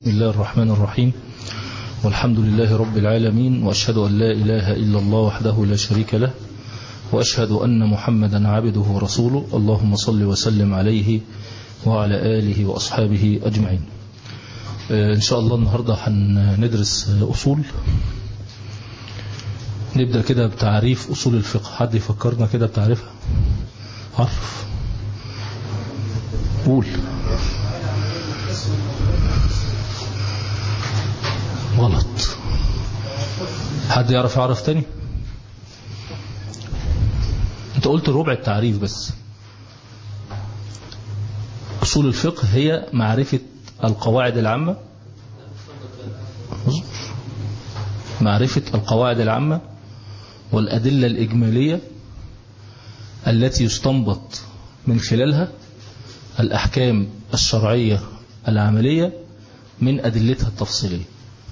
بسم الله الرحمن الرحيم والحمد لله رب العالمين وأشهد أن لا إله إلا الله وحده لا شريك له وأشهد أن محمدا عبده ورسوله اللهم صل وسلم عليه وعلى آله وأصحابه أجمعين إن شاء الله النهاردة هندرس أصول نبدأ كده بتعريف أصول الفقه حد يفكرنا كده بتعريفها عرف قول غلط حد يعرف يعرف تاني انت قلت ربع التعريف بس أصول الفقه هي معرفة القواعد العامة معرفة القواعد العامة والأدلة الإجمالية التي يستنبط من خلالها الأحكام الشرعية العملية من أدلتها التفصيلية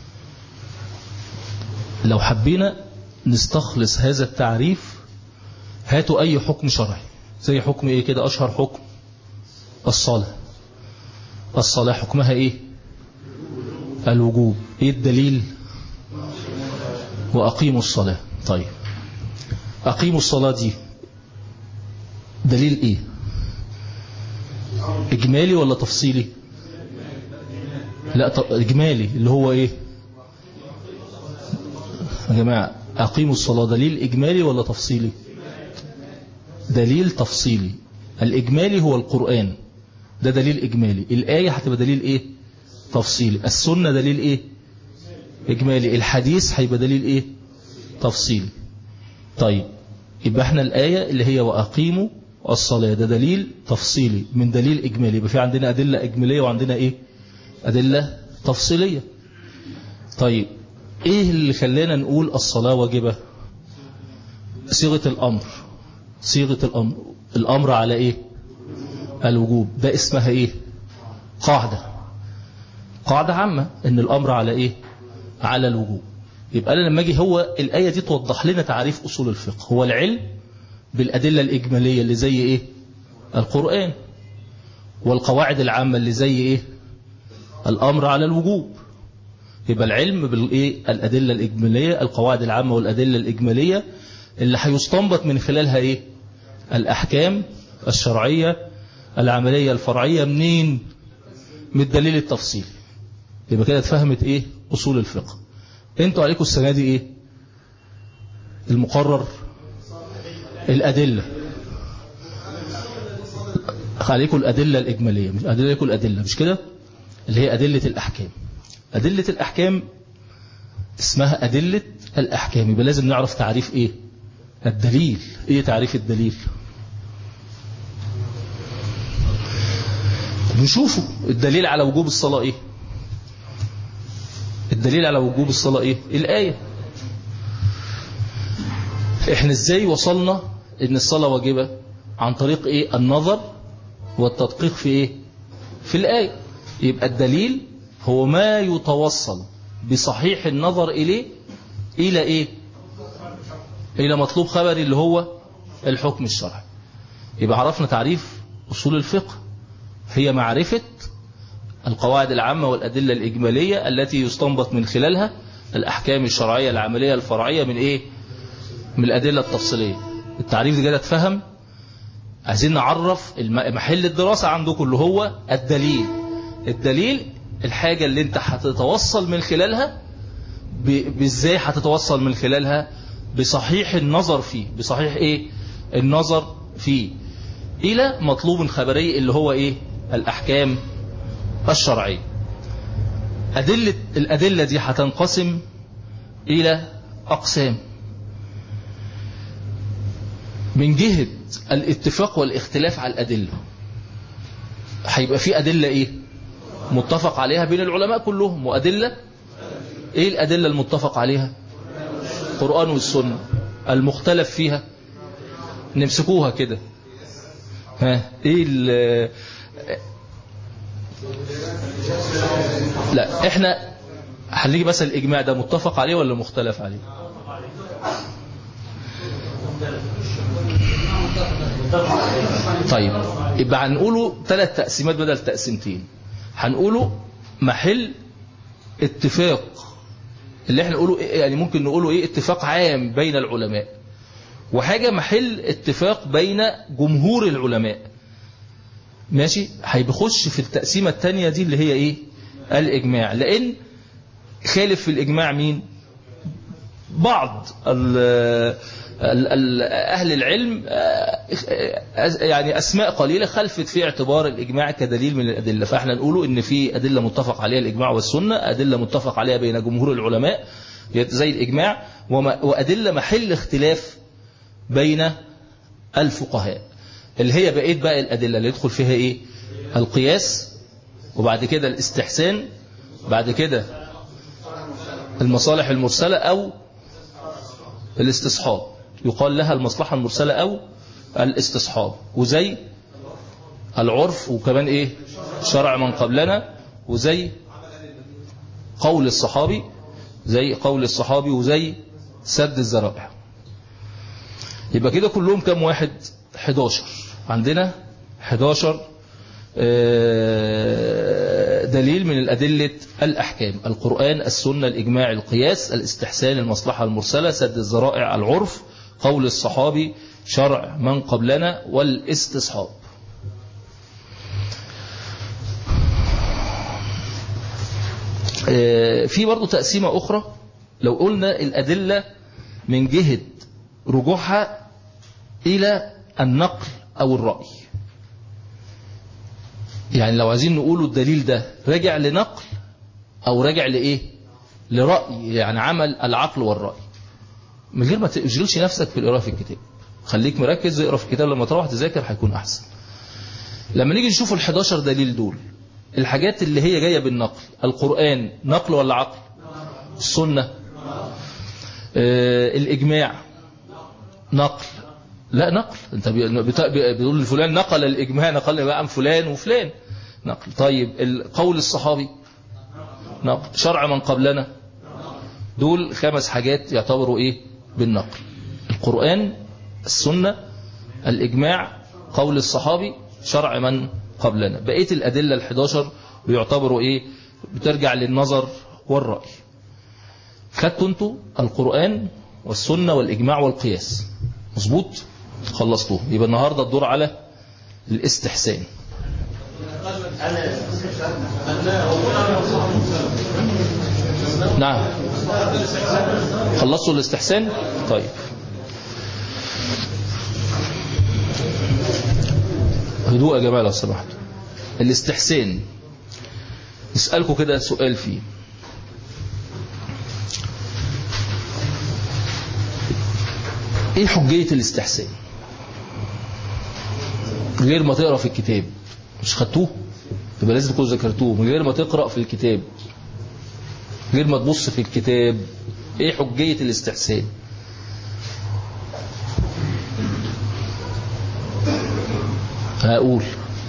لو حبينا نستخلص هذا التعريف هاتوا أي حكم شرعي زي حكم إيه كده أشهر حكم الصلاة الصلاة حكمها إيه الوجوب إيه الدليل وأقيموا الصلاة طيب أقيموا الصلاة دي دليل إيه إجمالي ولا تفصيلي لا إجمالي اللي هو إيه يا جماعة أقيموا الصلاة دليل إجمالي ولا تفصيلي دليل تفصيلي الإجمالي هو القرآن ده دليل إجمالي الآية هتبقى دليل إيه تفصيلي السنة دليل إيه إجمالي الحديث هيبقى دليل إيه تفصيلي طيب يبقى احنا الآية اللي هي وأقيموا الصلاة ده دليل تفصيلي من دليل إجمالي يبقى في عندنا أدلة إجمالية وعندنا إيه أدلة تفصيلية طيب إيه اللي خلانا نقول الصلاة واجبة صيغة الأمر صيغة الأمر الأمر على إيه الوجوب ده اسمها إيه قاعدة قاعدة عامة إن الأمر على إيه على الوجوب يبقى أنا لما أجي هو الآية دي توضح لنا تعريف أصول الفقه هو العلم بالأدلة الإجمالية اللي زي إيه القرآن والقواعد العامة اللي زي إيه الأمر على الوجوب يبقى العلم بالإيه الأدلة الإجمالية القواعد العامة والأدلة الإجمالية اللي هيستنبط من خلالها إيه الأحكام الشرعية العملية الفرعية منين من الدليل التفصيلي يبقى كده اتفهمت إيه أصول الفقه انتوا عليكم السنة دي إيه المقرر الأدلة عليكم الأدلة الإجمالية مش عليكم الأدلة مش كده اللي هي أدلة الأحكام أدلة الأحكام اسمها أدلة الأحكام يبقى لازم نعرف تعريف إيه الدليل إيه تعريف الدليل نشوفه الدليل على وجوب الصلاة إيه الدليل على وجوب الصلاة إيه الآية إحنا إزاي وصلنا إن الصلاة واجبة عن طريق إيه النظر والتدقيق في إيه في الآية يبقى الدليل هو ما يتوصل بصحيح النظر إليه إلى إيه إلى مطلوب خبري اللي هو الحكم الشرعي يبقى عرفنا تعريف أصول الفقه هي معرفة القواعد العامة والأدلة الإجمالية التي يستنبط من خلالها الأحكام الشرعية العملية الفرعية من إيه من الأدلة التفصيلية التعريف ده كده اتفهم عايزين نعرف محل الدراسة عندكم اللي هو الدليل الدليل الحاجة اللي انت هتتوصل من خلالها بازاي هتتوصل من خلالها بصحيح النظر فيه بصحيح ايه النظر فيه الى مطلوب خبري اللي هو ايه الاحكام الشرعية أدلة الأدلة دي هتنقسم إلى أقسام من جهة الاتفاق والاختلاف على الأدلة هيبقى في أدلة إيه متفق عليها بين العلماء كلهم وأدلة إيه الأدلة المتفق عليها القرآن والسنة المختلف فيها نمسكوها كده ها إيه لا احنا هنيجي مثلا الإجماع ده متفق عليه ولا مختلف عليه طيب يبقى هنقوله ثلاث تقسيمات بدل تقسيمتين هنقوله محل اتفاق اللي احنا نقوله إيه- يعني ممكن نقوله ايه اتفاق عام بين العلماء وحاجة محل اتفاق بين جمهور العلماء ماشي هيبخش في التقسيمة التانية دي اللي هي ايه الإجماع لأن خالف في الإجماع مين بعض ال ال ال أهل العلم آه، يعني أسماء قليلة خلفت في اعتبار الإجماع كدليل من الأدلة فإحنا نقوله إن في أدلة متفق عليها الإجماع والسنة أدلة متفق عليها بين جمهور العلماء زي الإجماع وما- وأدلة محل اختلاف بين الفقهاء اللي هي بقيت بقى الأدلة اللي يدخل فيها إيه القياس وبعد كده الاستحسان بعد كده المصالح المرسلة أو الاستصحاب يقال لها المصلحة المرسلة أو الاستصحاب وزي العرف وكمان إيه شرع من قبلنا وزي قول الصحابي زي قول الصحابي وزي سد الذرائع يبقى كده كلهم كم واحد 11 عندنا 11 آه، دليل من الأدلة الأحكام القرآن السنة الإجماع القياس الاستحسان المصلحة المرسلة سد الذرائع العرف قول الصحابي شرع من قبلنا والاستصحاب آه، في برضو تقسيمة أخرى لو قلنا الأدلة من جهة رجوعها إلى النقل أو الرأي يعني لو عايزين نقولوا الدليل ده راجع لنقل أو راجع لإيه لرأي يعني عمل العقل والرأي من غير ما تشغلش نفسك في القراءة في الكتاب خليك مركز اقرا في الكتاب لما تروح تذاكر هيكون أحسن لما نيجي نشوف ال 11 دليل دول الحاجات اللي هي جاية بالنقل القرآن نقل ولا عقل السنة آه الإجماع نقل لا نقل انت بي- بت- بي- بيقول فلان نقل الإجماع نقل بقى عن فلان وفلان نقل طيب القول الصحابي نقل شرع من قبلنا دول خمس حاجات يعتبروا ايه بالنقل القرآن السنة الإجماع قول الصحابي شرع من قبلنا بقية الأدلة الحداشر بيعتبروا ايه بترجع للنظر والرأي خدتوا انتوا القرآن والسنة والإجماع والقياس مظبوط خلصتوه يبقى النهاردة الدور على الاستحسان نعم خلصتوا الاستحسان طيب هدوء يا جماعة لو سمحتوا الاستحسان نسألكم كده سؤال فيه ايه حجية الاستحسان غير ما تقرأ في الكتاب مش خدتوه يبقى لازم تكونوا ذكرتوه من غير ما تقرأ في الكتاب غير ما تبص في الكتاب ايه حجية الاستحسان هقول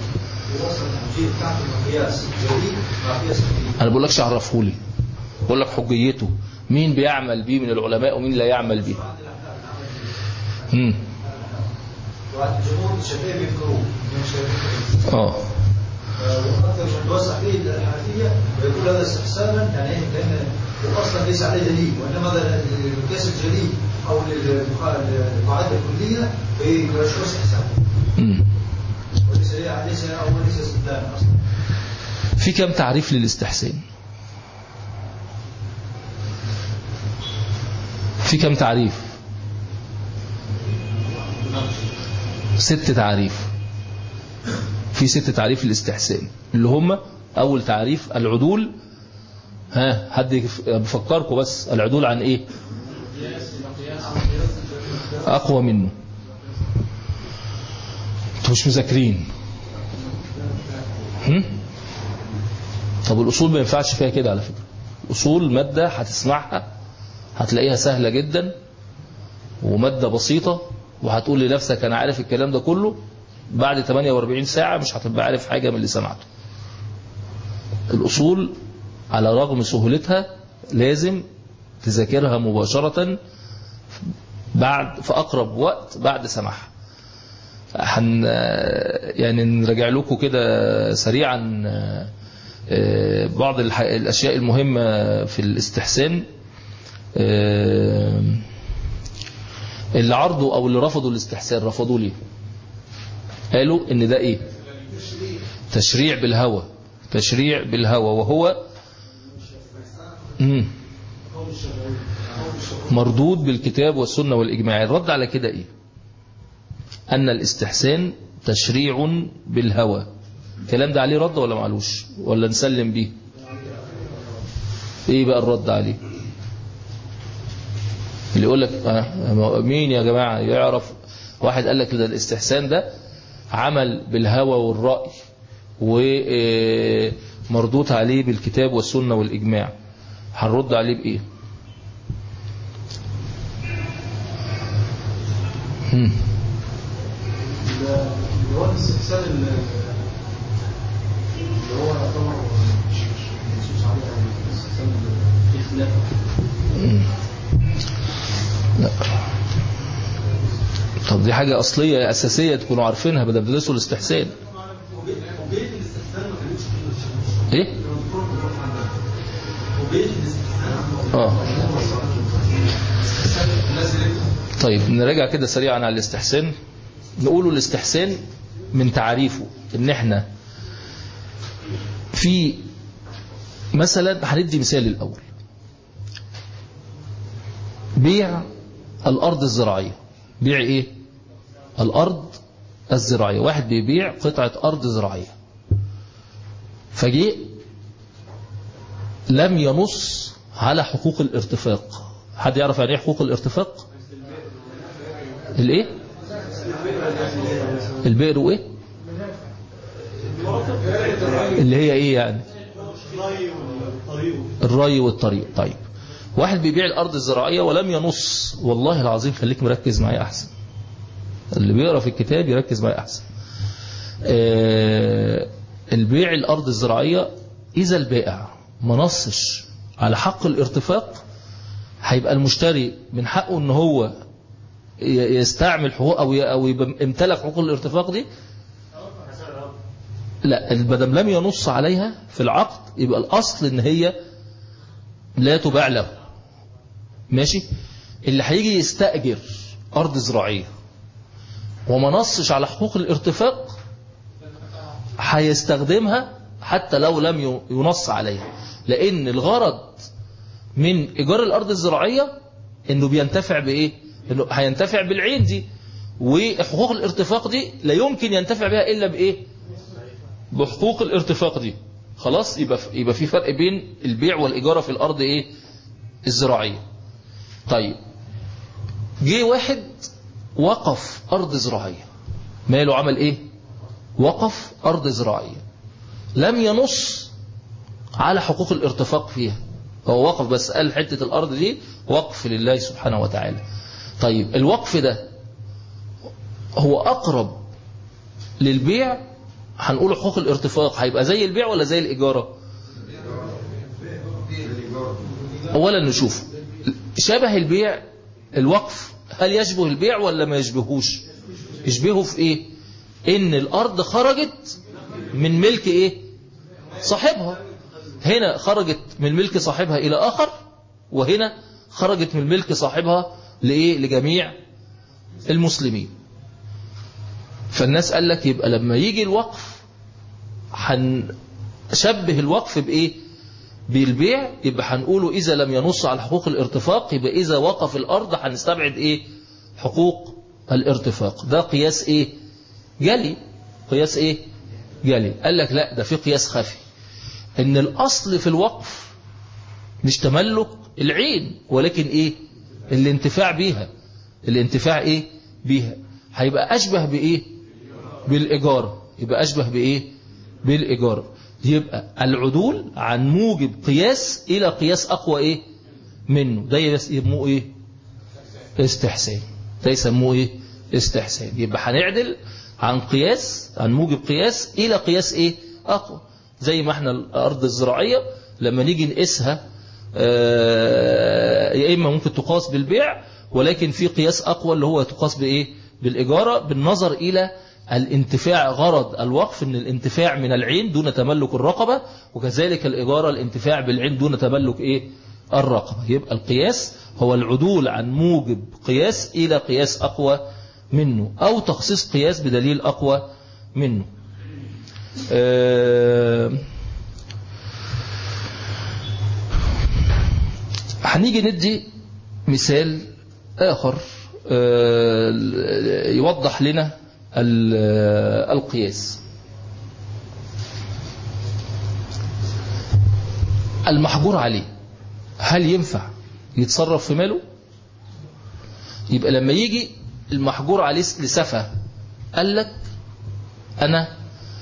انا بقول لكش عرفهولي بقول لك حجيته مين بيعمل بيه من العلماء ومين لا يعمل بيه امم جمهور الشافعية بيذكروه اه واكثر من توسع فيه الحنفيه ويقول هذا استحسانا يعني ايه لان هو اصلا ليس عليه دليل وانما هذا للقياس الجليل او للقاعده الكليه فيشوف استحسان امم وليس ليس او ليس استدلالا اصلا في كم تعريف للاستحسان في كم تعريف ست تعريف في ست تعريف للاستحسان اللي هم اول تعريف العدول ها حد يف- بفكركم بس العدول عن ايه اقوى منه انتوا مش مذاكرين هم؟ طب الأصول ما ينفعش فيها كده على فكرة الأصول مادة هتسمعها هتلاقيها سهلة جدا ومادة بسيطة وهتقول لنفسك أنا عارف الكلام ده كله بعد 48 ساعة مش هتبقى عارف حاجة من اللي سمعته الأصول على رغم سهولتها لازم تذاكرها مباشرة بعد في أقرب وقت بعد سماعها هن يعني نراجع لكم كده سريعا آه، بعض الح- الأشياء المهمة في الاستحسان آه، اللي عرضوا أو اللي رفضوا الاستحسان رفضوا ليه قالوا ان ده ايه تشريع بالهوى تشريع بالهوى وهو مم. مردود بالكتاب والسنة والإجماع الرد على كده إيه أن الاستحسان تشريع بالهوى الكلام ده عليه رد ولا معلوش ولا نسلم بيه إيه بقى الرد عليه اللي يقول لك آه مين يا جماعة يعرف واحد قال لك ده الاستحسان ده عمل بالهوى والرأي ومردود عليه بالكتاب والسنة والإجماع هنرد عليه بإيه هم. اللي هو الاستحسان اللي اللي هو يعتبر مش مش منصوص عليه أو الاستحسان اللي فيه خلاف لا طب دي حاجة أصلية أساسية تكونوا عارفينها بدل بتدرسوا الاستحسان وبيت الاستحسان ما كانوش فيه إيه؟ كانوا بيذكروا في القرآن عندنا. وبيت الاستحسان آه الناس اللي طيب نراجع كده سريعا على الاستحسان نقوله الاستحسان من تعريفه ان احنا في مثلا هندي مثال الاول بيع الارض الزراعية بيع ايه الارض الزراعية واحد بيبيع قطعة ارض زراعية فجيء لم ينص على حقوق الارتفاق حد يعرف يعني ايه حقوق الارتفاق الايه البئر وايه اللي هي ايه يعني الري والطريق طيب واحد بيبيع الارض الزراعيه ولم ينص والله العظيم خليك مركز معايا احسن اللي بيقرا في الكتاب يركز معايا احسن آه البيع الارض الزراعيه اذا البائع ما نصش على حق الارتفاق هيبقى المشتري من حقه ان هو يستعمل حقوق او او يبقى امتلك حقوق الارتفاق دي لا المدام لم ينص عليها في العقد يبقى الاصل ان هي لا تباع له ماشي اللي هيجي يستأجر ارض زراعيه وما نصش على حقوق الارتفاق هيستخدمها حتى لو لم ينص عليها لان الغرض من ايجار الارض الزراعيه انه بينتفع بايه انه هينتفع بالعين دي وحقوق الارتفاق دي لا يمكن ينتفع بها الا بايه بحقوق الارتفاق دي خلاص يبقى يبقى في فرق بين البيع والاجاره في الارض ايه الزراعيه طيب جه واحد وقف ارض زراعيه ماله عمل ايه وقف ارض زراعيه لم ينص على حقوق الارتفاق فيها هو وقف بس قال حته الارض دي وقف لله سبحانه وتعالى طيب الوقف ده هو أقرب للبيع هنقول حقوق الارتفاق هيبقى زي البيع ولا زي الإجارة أولا نشوف شبه البيع الوقف هل يشبه البيع ولا ما يشبهوش يشبهه في إيه إن الأرض خرجت من ملك إيه صاحبها هنا خرجت من ملك صاحبها إلى آخر وهنا خرجت من ملك صاحبها لإيه لجميع المسلمين فالناس قال لك يبقى لما يجي الوقف هنشبه الوقف بإيه بالبيع يبقى هنقوله إذا لم ينص على حقوق الارتفاق يبقى إذا وقف الأرض هنستبعد إيه حقوق الارتفاق ده قياس إيه جلي قياس إيه جلي قال لك لا ده في قياس خفي إن الأصل في الوقف مش تملك العين ولكن إيه الانتفاع بيها الانتفاع إيه بيها هيبقى أشبه بإيه بالإيجار يبقى أشبه بإيه بالإيجار يبقى العدول عن موجب قياس إلى قياس أقوى إيه منه ده يسموه إيه استحسان ده يسموه إيه استحسان يبقى هنعدل عن قياس عن موجب قياس إلى قياس إيه أقوى زي ما احنا الأرض الزراعية لما نيجي نقيسها يا إما ممكن تقاس بالبيع ولكن في قياس أقوى اللي هو تقاس بإيه بالإجارة بالنظر إلى الانتفاع غرض الوقف ان الانتفاع من العين دون تملك الرقبة وكذلك الإجارة الانتفاع بالعين دون تملك إيه الرقبة يبقى القياس هو العدول عن موجب قياس إلى قياس أقوى منه أو تخصيص قياس بدليل أقوى منه آه هنيجي ندي مثال آخر آه يوضح لنا القياس المحجور عليه هل ينفع يتصرف في ماله يبقى لما يجي المحجور عليه لسفة قال لك أنا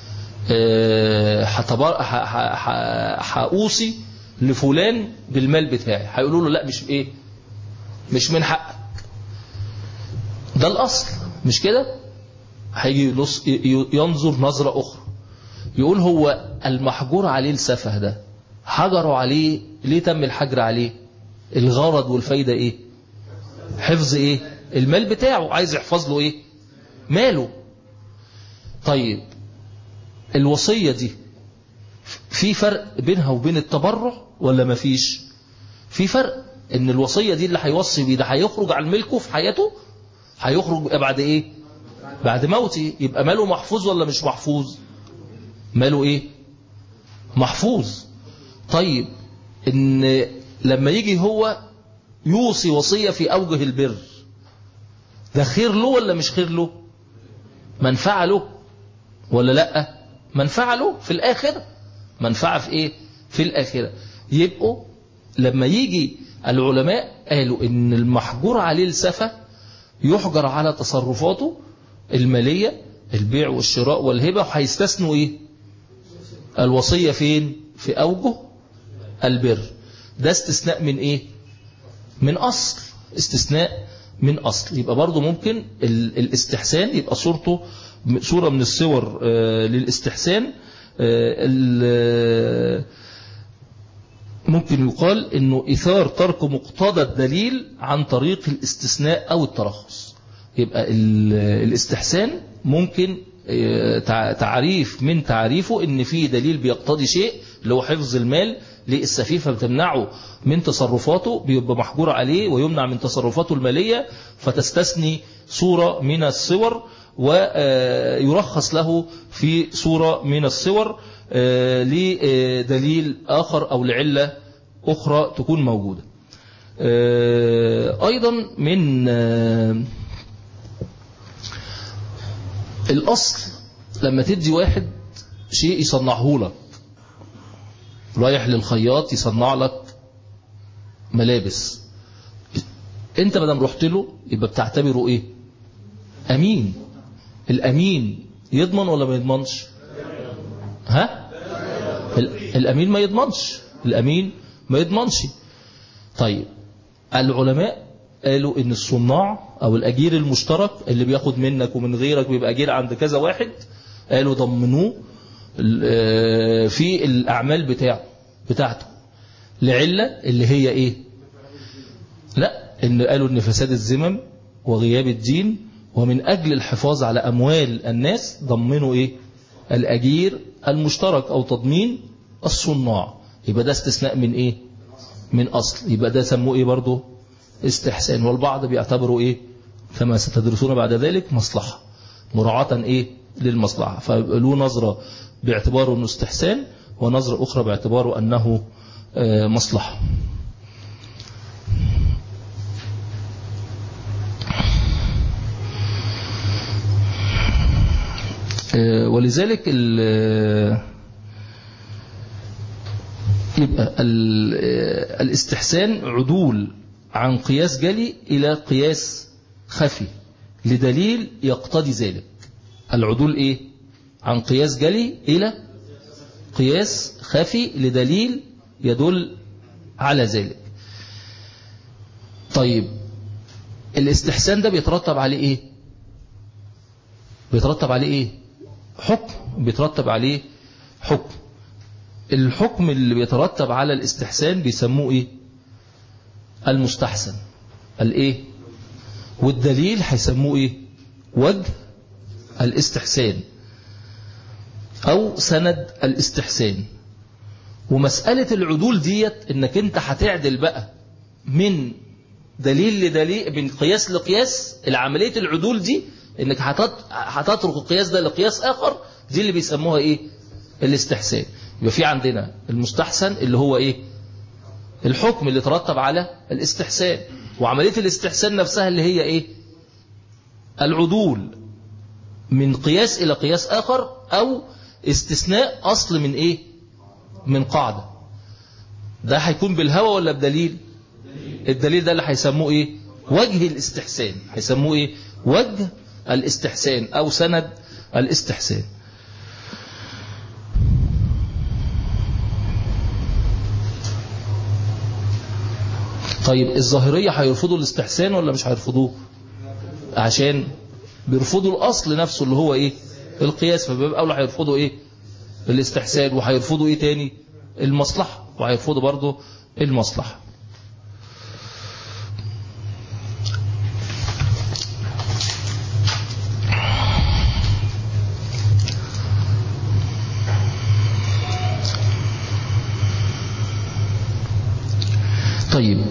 هأوصي لفلان بالمال بتاعي هيقولوا له لا مش ايه مش من حقك ده الأصل مش كده هيجي ينظر نظرة أخرى يقول هو المحجور عليه السفه ده حجروا عليه ليه تم الحجر عليه الغرض والفايدة ايه حفظ ايه المال بتاعه عايز يحفظ له ايه ماله طيب الوصية دي في فرق بينها وبين التبرع ولا مفيش في فرق ان الوصية دي اللي هيوصي بيه ده هيخرج عن ملكه في حياته هيخرج بعد ايه بعد موته يبقى ماله محفوظ ولا مش محفوظ ماله ايه محفوظ طيب ان لما يجي هو يوصي وصية في اوجه البر ده خير له ولا مش خير له منفعة له ولا لا منفعة له في الآخرة منفعة في ايه في الآخرة يبقوا لما يجي العلماء قالوا ان المحجور عليه السفة يحجر على تصرفاته المالية البيع والشراء والهبة وهيستثنوا ايه الوصية فين في أوجه البر ده استثناء من ايه من أصل استثناء من أصل يبقى برضو ممكن الاستحسان يبقى صورته صورة من الصور للاستحسان ممكن يقال انه اثار ترك مقتضى الدليل عن طريق الاستثناء او الترخص يبقى الاستحسان ممكن تعريف من تعريفه ان في دليل بيقتضي شيء اللي هو حفظ المال للسفيفة بتمنعه من تصرفاته بيبقى محجور عليه ويمنع من تصرفاته المالية فتستثني صورة من الصور ويرخص له في صورة من الصور لدليل آخر أو لعلة أخرى تكون موجودة أيضا من الأصل لما تدي واحد شيء يصنعه لك رايح للخياط يصنع لك ملابس انت مدام رحت له يبقى بتعتبره ايه امين الامين يضمن ولا ما يضمنش ها الامين ما يضمنش الامين ما يضمنش طيب العلماء قالوا ان الصناع او الاجير المشترك اللي بياخد منك ومن غيرك بيبقى اجير عند كذا واحد قالوا ضمنوه في الاعمال بتاعه بتاعته لعلة اللي هي ايه لا ان قالوا ان فساد الذمم وغياب الدين ومن اجل الحفاظ على اموال الناس ضمنوا ايه الاجير المشترك او تضمين الصناع يبقى ده استثناء من ايه من اصل يبقى ده سموه ايه برضه استحسان والبعض بيعتبروا ايه كما ستدرسون بعد ذلك مصلحة مراعاة ايه للمصلحة فله نظرة باعتباره انه استحسان ونظرة اخرى باعتباره انه مصلحة ولذلك يبقى الاستحسان عدول عن قياس جلي إلى قياس خفي لدليل يقتضي ذلك العدول إيه عن قياس جلي إلى قياس خفي لدليل يدل على ذلك طيب الاستحسان ده بيترتب عليه إيه بيترتب عليه إيه حكم بيترتب عليه حكم الحكم اللي بيترتب على الاستحسان بيسموه ايه المستحسن الايه والدليل هيسموه ايه وجه الاستحسان أو سند الاستحسان ومسألة العدول ديت انك انت هتعدل بقى من دليل لدليل من قياس لقياس العملية العدول دي انك هتت- هتترك القياس ده لقياس اخر دي اللي بيسموها ايه الاستحسان يبقى في عندنا المستحسن اللي هو ايه الحكم اللي ترتب على الاستحسان وعملية الاستحسان نفسها اللي هي ايه العدول من قياس الى قياس اخر او استثناء اصل من ايه من قاعدة ده هيكون بالهوى ولا بدليل الدليل ده اللي هيسموه ايه وجه الاستحسان هيسموه ايه وجه الاستحسان او سند الاستحسان طيب الظاهرية هيرفضوا الاستحسان ولا مش هيرفضوه عشان بيرفضوا الاصل نفسه اللي هو ايه القياس فبيبقى اولى هيرفضوا ايه الاستحسان وهيرفضوا ايه تاني المصلحة وهيرفضوا برضه المصلحة طيب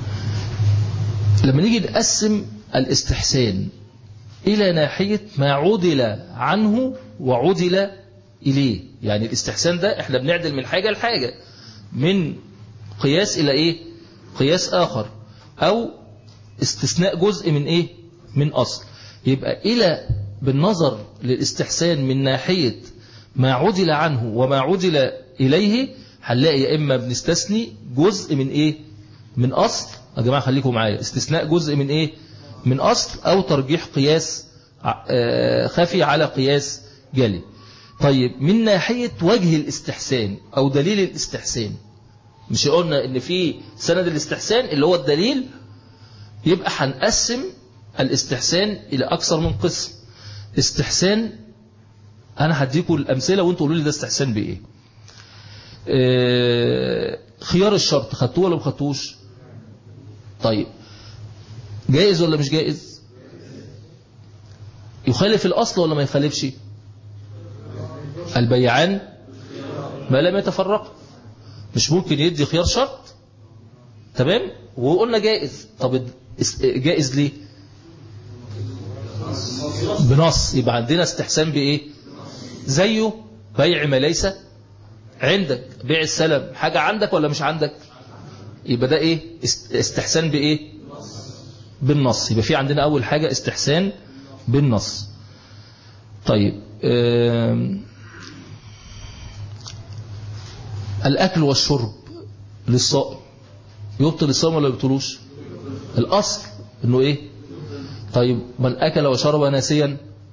لما نيجي نقسم الاستحسان إلى ناحية ما عدل عنه وعدل إليه يعني الاستحسان ده احنا بنعدل من حاجة لحاجة من قياس إلى إيه قياس آخر أو استثناء جزء من إيه من أصل يبقى إلى بالنظر للاستحسان من ناحية ما عدل عنه وما عدل إليه هنلاقي يا إما بنستثني جزء من إيه من أصل يا جماعة خليكم معايا استثناء جزء من إيه من أصل أو ترجيح قياس آه، خفي على قياس جلي طيب من ناحية وجه الاستحسان أو دليل الاستحسان مش قلنا ان في سند الاستحسان اللي هو الدليل يبقى هنقسم الاستحسان إلى أكثر من قسم استحسان أنا هديكم الأمثلة وانتوا قولوا لي ده استحسان بإيه آه، خيار الشرط خدتوه ولا ما خدتوش طيب جائز ولا مش جائز يخالف الأصل ولا ما يخالفش البيعان ما لم يتفرق مش ممكن يدي خيار شرط تمام وقلنا جائز طب اس- جائز ليه بنص يبقى عندنا استحسان بإيه زيه بيع ما ليس عندك بيع السلم حاجة عندك ولا مش عندك يبقى ده ايه است- استحسان بايه بالنص يبقى في عندنا اول حاجة استحسان بالنص طيب آم، الاكل والشرب للصائم يبطل الصوم ولا يبطلوش الاصل انه ايه طيب من اكل وشرب ناسيا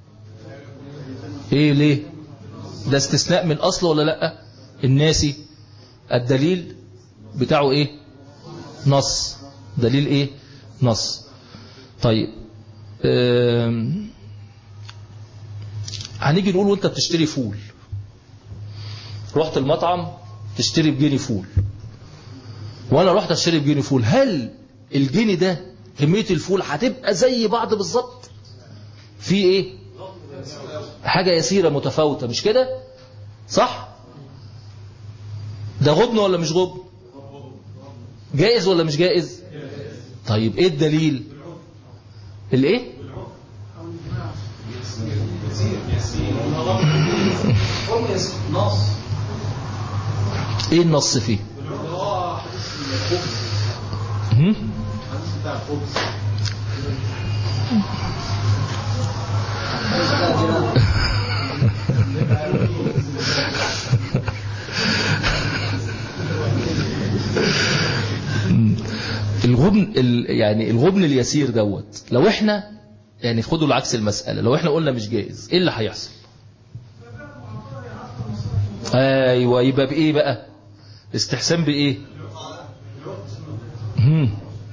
ايه ليه ده استثناء من اصل ولا لا الناسي الدليل بتاعه ايه نص دليل ايه نص طيب آم، هنيجي نقول وانت بتشتري فول رحت المطعم تشتري بجنيه فول وانا رحت اشتري بجنيه فول هل الجنيه ده كمية الفول هتبقى زي بعض بالظبط في ايه حاجة يسيرة متفاوتة مش كده صح ده غبن ولا مش غبن جائز ولا مش جائز طيب ايه الدليل الايه نص ايه النص فيه هم؟ الغبن ال- يعني الغبن اليسير دوت لو احنا يعني خدوا العكس المسألة لو احنا قلنا مش جائز ايه اللي هيحصل ايوه يبقى بايه بقى استحسان بايه هم.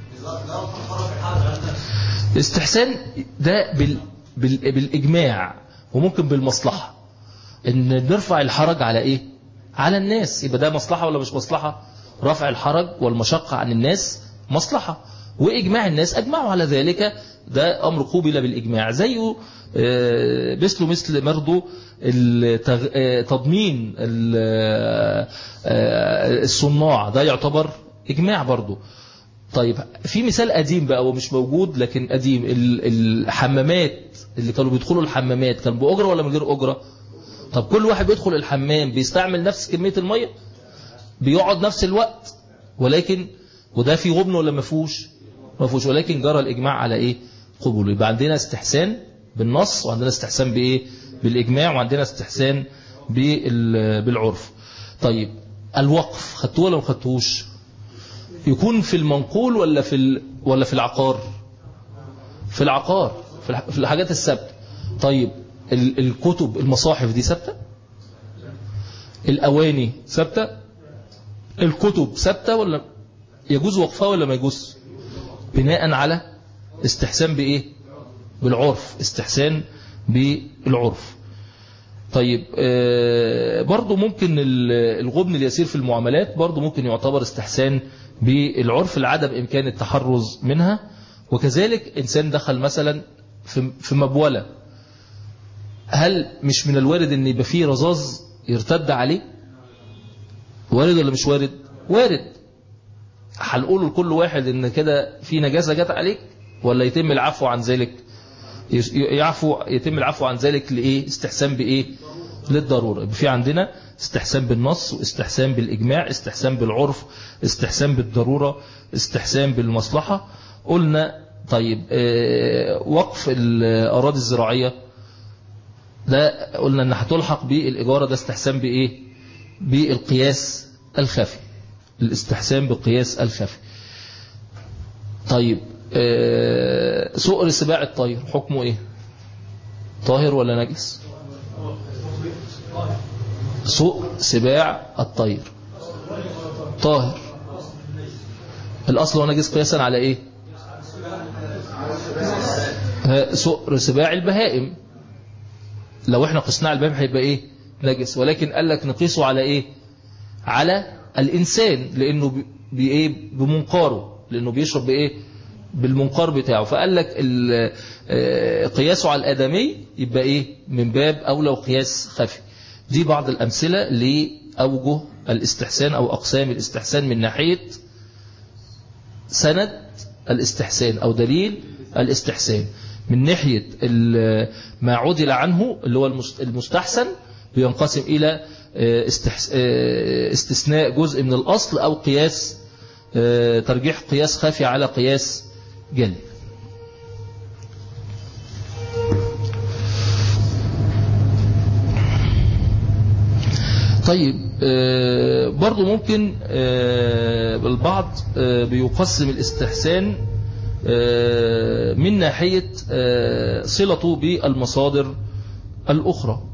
الاستحسان ده بال... بال... بالاجماع وممكن بالمصلحة ان نرفع الحرج على ايه على الناس يبقى ده مصلحة ولا مش مصلحة رفع الحرج والمشقة عن الناس مصلحة وإجماع الناس أجمعوا على ذلك ده أمر قوبل بالإجماع زيه آه، مثله مثل برضه التغ- آه، تضمين ال- آه، الصناع ده يعتبر إجماع برضه طيب في مثال قديم بقى ومش موجود لكن قديم ال- الحمامات اللي كانوا بيدخلوا الحمامات كان بأجرة ولا من غير أجرة طب كل واحد بيدخل الحمام بيستعمل نفس كمية المية بيقعد نفس الوقت ولكن وده في غبن ولا ما فيهوش ما فيهوش ولكن جرى الإجماع على إيه قبوله يبقى عندنا استحسان بالنص وعندنا استحسان بإيه بالإجماع وعندنا استحسان بال- بالعرف طيب الوقف خدتوه ولا ما خدتوهوش يكون في المنقول ولا في ال... ولا في العقار في العقار في الح- في الحاجات الثابته طيب ال- الكتب المصاحف دي ثابته الأواني ثابتة الكتب ثابتة ولا يجوز وقفها ولا ما يجوز بناء على استحسان بإيه بالعرف استحسان بالعرف طيب آه، برضو ممكن ال- الغبن اليسير في المعاملات برضو ممكن يعتبر استحسان بالعرف لعدم إمكان التحرز منها وكذلك إنسان دخل مثلا في في مبولة هل مش من الوارد ان يبقى فيه رذاذ يرتد عليه وارد ولا مش وارد وارد هنقول لكل واحد ان كده في نجاسة جت عليك ولا يتم العفو عن ذلك يس- يعفو يتم العفو عن ذلك لإيه استحسان بإيه للضرورة يبقى في عندنا استحسان بالنص واستحسان بالإجماع استحسان بالعرف استحسان بالضرورة استحسان بالمصلحة قلنا طيب آه، وقف الأراضي الزراعية ده قلنا ان هتلحق بالإجارة ده استحسان بإيه بالقياس الخفي الاستحسان بالقياس الخفي طيب آه، سؤر سباع الطير حكمه ايه طاهر ولا نجس سؤر سباع الطير طاهر الأصل هو نجس قياسا على ايه ها، سؤر سباع البهائم لو احنا قسناه على الباب هيبقى ايه نجس ولكن قال لك نقيسه على ايه على الانسان لانه بي- بايه بمنقاره لانه بيشرب بايه بالمنقار بتاعه فقال لك ال- آه، قياسه على الادمي يبقى ايه من باب او لو قياس خفي دي بعض الامثله لاوجه الاستحسان او اقسام الاستحسان من ناحيه سند الاستحسان أو دليل الاستحسان من ناحية ال- ما عدل عنه اللي هو المست- المستحسن بينقسم إلى آه، استحس- آه، استثناء جزء من الأصل أو قياس آه، ترجيح قياس خافي على قياس جلي طيب آه، برضو ممكن آه، البعض آه، بيقسم الاستحسان آه، من ناحية آه، صلته بالمصادر الأخرى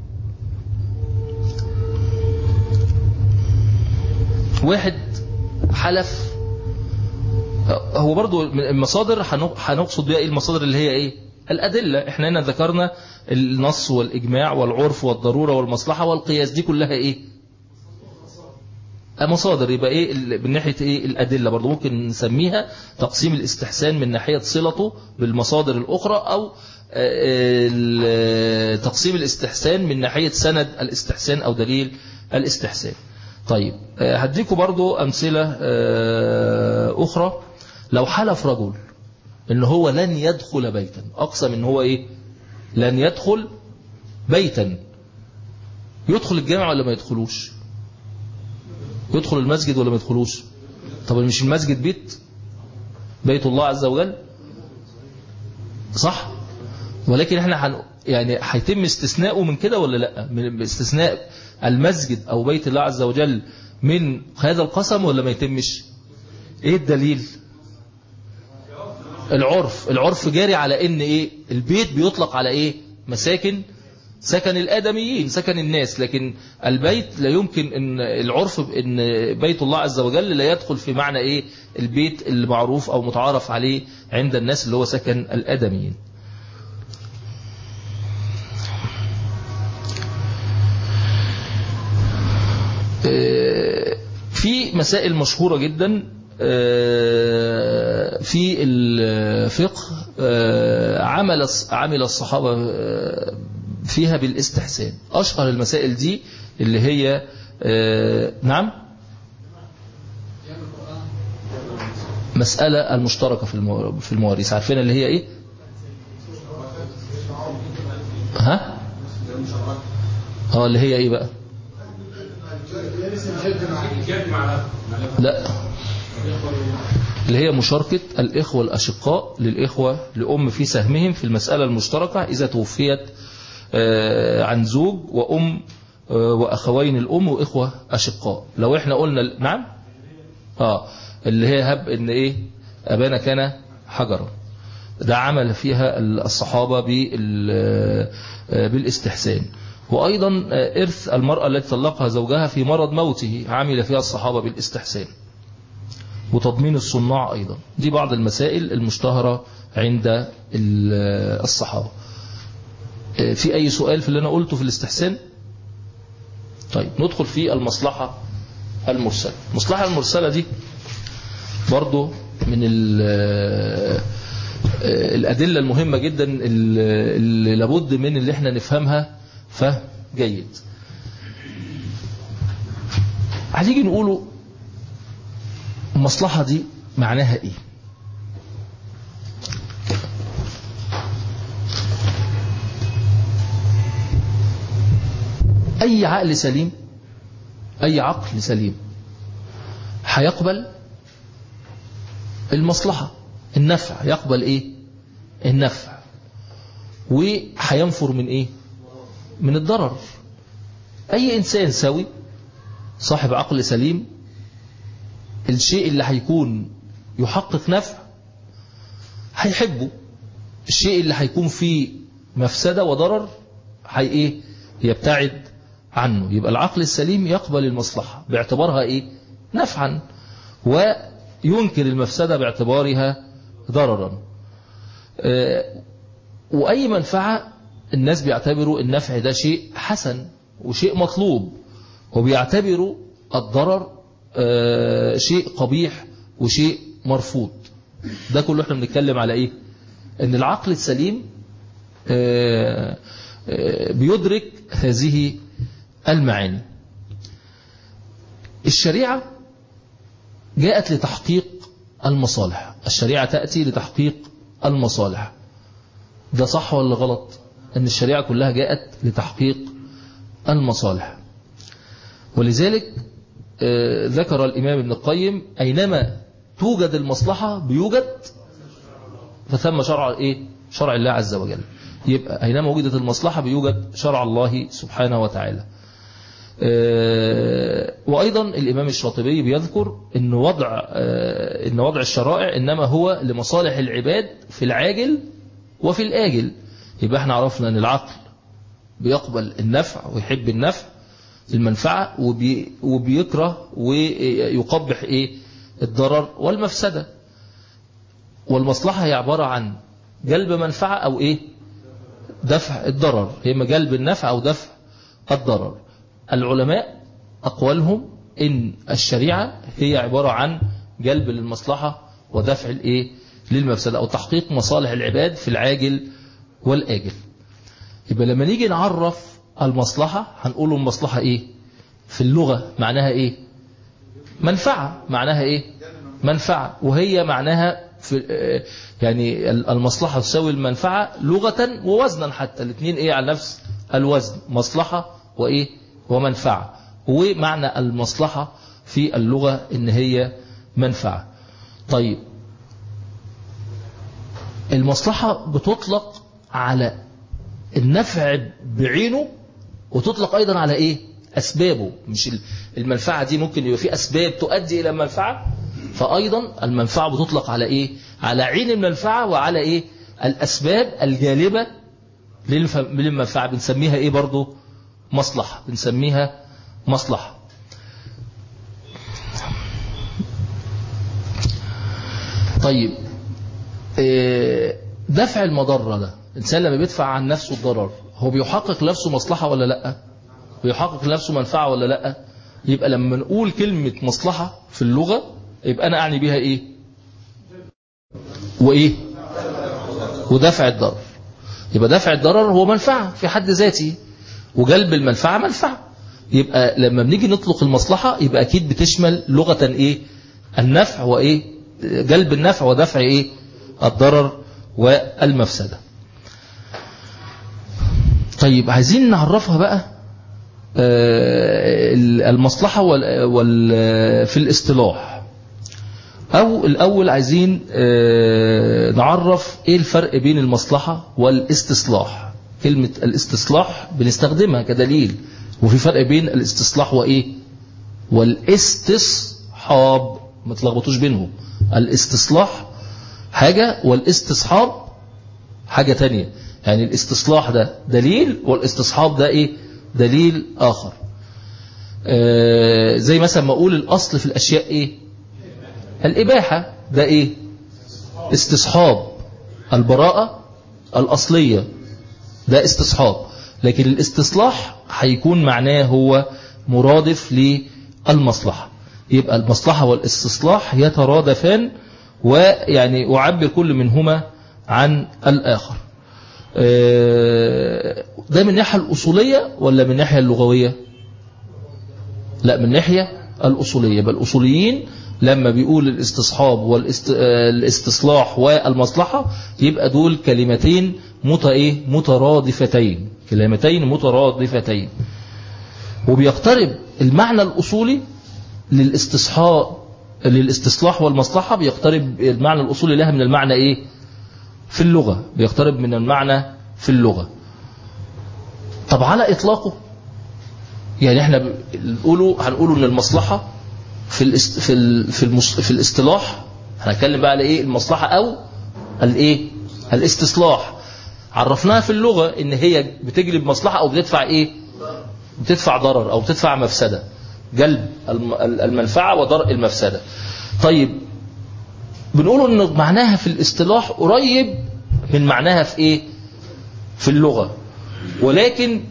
واحد حلف هو برضو من المصادر هنق- هنقصد بها ايه المصادر اللي هي ايه الأدلة احنا هنا ذكرنا النص والإجماع والعرف والضرورة والمصلحة والقياس دي كلها ايه مصادر يبقى ايه ال- من ناحية ايه الأدلة برضو ممكن نسميها تقسيم الاستحسان من ناحية صلته بالمصادر الأخرى أو آه، ال- تقسيم الاستحسان من ناحية سند الاستحسان أو دليل الاستحسان طيب آه، هديكم برضو أمثلة آه، أخرى لو حلف رجل ان هو لن يدخل بيتا اقسم ان هو ايه لن يدخل بيتا يدخل الجامع ولا ما يدخلوش يدخل المسجد ولا ما يدخلوش طب مش المسجد بيت بيت الله عز وجل صح ولكن احنا هن يعني هيتم استثناؤه من كده ولا لا من استثناء المسجد او بيت الله عز وجل من هذا القسم ولا ما يتمش ايه الدليل العرف العرف جاري على ان ايه البيت بيطلق على ايه مساكن سكن الآدميين سكن الناس لكن البيت لا يمكن ان العرف ان بيت الله عز وجل لا يدخل في معنى ايه البيت المعروف او متعارف عليه عند الناس اللي هو سكن الآدميين في مسائل مشهورة جدا آه، في الفقه آه، عمل عمل الصحابة آه، فيها بالاستحسان أشهر المسائل دي اللي هي آه، نعم مسألة المشتركة في المو- في المواريث عارفين اللي هي ايه ها اه اللي هي ايه بقى لا اللي هي مشاركة الإخوة الأشقاء للإخوة لأم في سهمهم في المسألة المشتركة إذا توفيت آه، عن زوج وأم آه، وأخوين الأم وإخوة أشقاء لو إحنا قلنا نعم آه اللي هي هب إن إيه أبانا كان حجرا ده عمل فيها الصحابة بال- آه، بالاستحسان وأيضا آه، إرث المرأة التي طلقها زوجها في مرض موته عمل فيها الصحابة بالاستحسان وتضمين الصناع أيضا دي بعض المسائل المشتهرة عند ال- الصحابة آه، في أي سؤال في اللي أنا قلته في الاستحسان طيب ندخل في المصلحة المرسلة المصلحة المرسلة دي برضو من ال- آه، الأدلة المهمة جدا اللي اللي لابد من اللي احنا نفهمها فهم جيد هنيجي نقوله المصلحة دي معناها ايه اي عقل سليم اي عقل سليم هيقبل المصلحة النفع يقبل ايه النفع وهينفر من ايه من الضرر اي انسان سوي صاحب عقل سليم الشيء اللي هيكون يحقق نفع هيحبه الشيء اللي هيكون فيه مفسدة وضرر هي ايه يبتعد عنه يبقى العقل السليم يقبل المصلحة باعتبارها ايه نفعا وينكر المفسدة باعتبارها ضررا آه، وأي منفعة الناس بيعتبروا النفع ده شيء حسن وشيء مطلوب وبيعتبروا الضرر آه، شيء قبيح وشيء مرفوض ده كله احنا بنتكلم على ايه ان العقل السليم آه، آه، بيدرك هذه المعاني الشريعة جاءت لتحقيق المصالح الشريعة تأتي لتحقيق المصالح ده صح ولا غلط ان الشريعة كلها جاءت لتحقيق المصالح ولذلك آه، ذكر الإمام ابن القيم أينما توجد المصلحة بيوجد فثم شرع إيه؟ شرع الله عز وجل يبقى أينما وجدت المصلحة بيوجد شرع الله سبحانه وتعالى آه، وأيضا الإمام الشاطبي بيذكر أن وضع آه، أن وضع الشرائع إنما هو لمصالح العباد في العاجل وفي الآجل يبقى احنا عرفنا أن العقل بيقبل النفع ويحب النفع المنفعة وبي وبيكره ويقبح إيه الضرر والمفسدة والمصلحة هي عبارة عن جلب منفعة أو إيه دفع الضرر هي إما جلب النفع أو دفع الضرر العلماء أقوالهم إن الشريعة هي عبارة عن جلب للمصلحة ودفع الإيه للمفسدة أو تحقيق مصالح العباد في العاجل والآجل يبقى لما نيجي نعرف المصلحة هنقول المصلحة إيه في اللغة معناها إيه منفعة معناها إيه منفعة وهي معناها في آه، يعني المصلحة تساوي المنفعة لغة ووزنا حتى الاثنين إيه على نفس الوزن مصلحة وإيه ومنفعة ومعنى المصلحة في اللغة إن هي منفعة طيب المصلحة بتطلق على النفع بعينه وتطلق أيضا على إيه أسبابه مش المنفعة دي ممكن يبقى في أسباب تؤدي إلى المنفعة فأيضا المنفعة بتطلق على إيه على عين المنفعة وعلى إيه الأسباب الجالبة للف- للمنفعة بنسميها إيه برضو مصلحة بنسميها مصلحة طيب إيه، دفع المضرة ده الإنسان لما بيدفع عن نفسه الضرر هو بيحقق لنفسه مصلحة ولا لأ بيحقق لنفسه منفعة ولا لأ يبقى لما نقول كلمة مصلحة في اللغة يبقى أنا أعني بها إيه وإيه ودفع الضرر يبقى دفع الضرر هو منفعة في حد ذاته وجلب المنفعة منفعة يبقى لما بنيجي نطلق المصلحة يبقى أكيد بتشمل لغة إيه النفع وإيه جلب النفع ودفع إيه الضرر والمفسدة طيب عايزين نعرفها بقى آه، المصلحة وال وال- في الاصطلاح أو الأول عايزين آه، نعرف إيه الفرق بين المصلحة والاستصلاح كلمة الاستصلاح بنستخدمها كدليل وفي فرق بين الاستصلاح وإيه والاستصحاب ما تلخبطوش بينهم الاستصلاح حاجة والاستصحاب حاجة تانية يعني الاستصلاح ده دليل والاستصحاب ده ايه دليل آخر آه زي مثلا ما أقول الأصل في الأشياء ايه الإباحة ده ايه استصحاب البراءة الأصلية ده استصحاب لكن الاستصلاح هيكون معناه هو مرادف للمصلحة يبقى المصلحة والاستصلاح يترادفان ويعني أعبر كل منهما عن الآخر آه، ده من الناحية الأصولية ولا من الناحية اللغوية لا من الناحية الأصولية بل الأصوليين لما بيقول الاستصحاب والاستصلاح والمصلحة يبقى دول كلمتين مت إيه؟ مترادفتين كلمتين مترادفتين وبيقترب المعنى الأصولي للاستصحاب للاستصلاح والمصلحة بيقترب المعنى الأصولي لها من المعنى إيه في اللغة بيقترب من المعنى في اللغة طب على إطلاقه يعني احنا نقوله هنقوله ان المصلحة في الاست في ال في, المص في الاصطلاح هنتكلم بقى على ايه المصلحة او الايه الاستصلاح عرفناها في اللغة ان هي بتجلب مصلحة او بتدفع ايه بتدفع ضرر او بتدفع مفسدة جلب الم- المنفعة وضرء المفسدة طيب بنقول ان معناها في الاصطلاح قريب من معناها في ايه في اللغة ولكن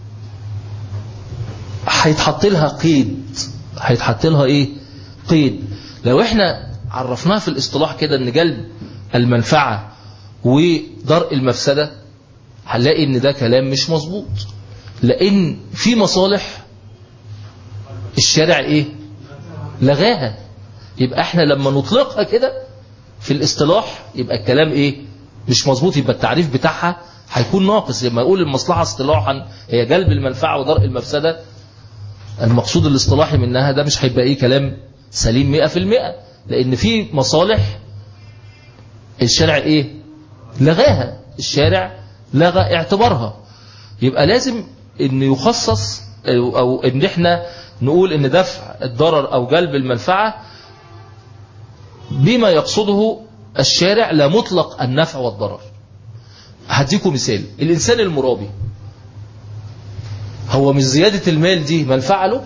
هيتحط لها قيد هيتحط لها ايه قيد لو احنا عرفناها في الاصطلاح كده ان جلب المنفعة ودرء المفسدة هنلاقي ان ده كلام مش مظبوط لان في مصالح الشارع ايه لغاها يبقى احنا لما نطلقها كده في الاصطلاح يبقى الكلام ايه مش مظبوط يبقى التعريف بتاعها هيكون ناقص لما اقول المصلحة اصطلاحا هي جلب المنفعة ودرء المفسدة المقصود الاصطلاحي منها ده مش هيبقى ايه كلام سليم مئة في المئة لان في مصالح الشارع ايه لغاها الشارع لغى اعتبارها يبقى لازم ان يخصص او, أو ان احنا نقول ان دفع الضرر او جلب المنفعة بما يقصده الشارع لا مطلق النفع والضرر هديكم مثال الانسان المرابي هو مش زيادة المال دي منفعة له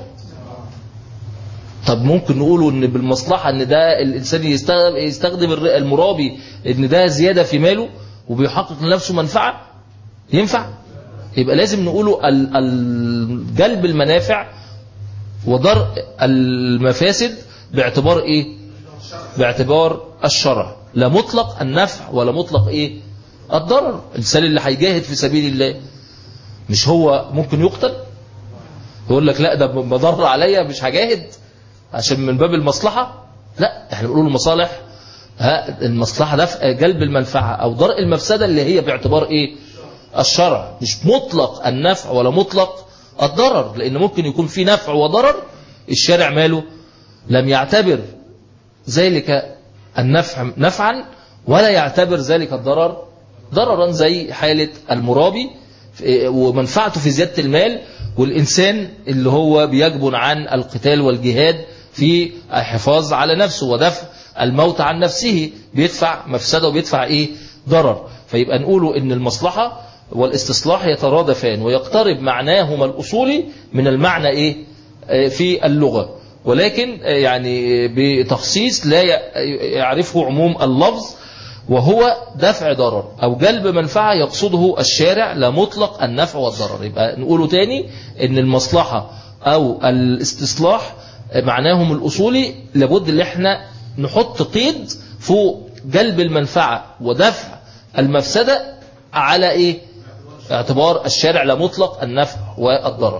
طب ممكن نقوله ان بالمصلحة ان ده الانسان يستخدم, يستخدم الر- المرابي ان ده زيادة في ماله وبيحقق لنفسه منفعة ينفع يبقى لازم نقوله ال- ال- جلب المنافع وضرء المفاسد باعتبار ايه باعتبار الشرع لا مطلق النفع ولا مطلق ايه الضرر الانسان اللي هيجاهد في سبيل الله مش هو ممكن يقتل يقول لك لا ده مضر عليا مش هجاهد عشان من باب المصلحة لا احنا بنقول المصالح ها المصلحة ده جلب المنفعة او درء المفسدة اللي هي باعتبار ايه الشرع مش مطلق النفع ولا مطلق الضرر لان ممكن يكون في نفع وضرر الشارع ماله لم يعتبر ذلك النفع نفعا ولا يعتبر ذلك الضرر ضررا زي حالة المرابي ومنفعته في زيادة المال والإنسان اللي هو بيجبن عن القتال والجهاد في الحفاظ على نفسه ودفع الموت عن نفسه بيدفع مفسده وبيدفع إيه ضرر فيبقى نقوله إن المصلحة والاستصلاح يترادفان ويقترب معناهما الأصولي من المعنى إيه آه، في اللغة ولكن آه، يعني بتخصيص لا ي- يعرفه عموم اللفظ وهو دفع ضرر أو جلب منفعة يقصده الشارع لا مطلق النفع والضرر يبقى نقوله تاني ان المصلحة أو الاستصلاح معناهم الأصولي لابد ان احنا نحط قيد فوق جلب المنفعة ودفع المفسدة على ايه اعتبار الشارع لا مطلق النفع والضرر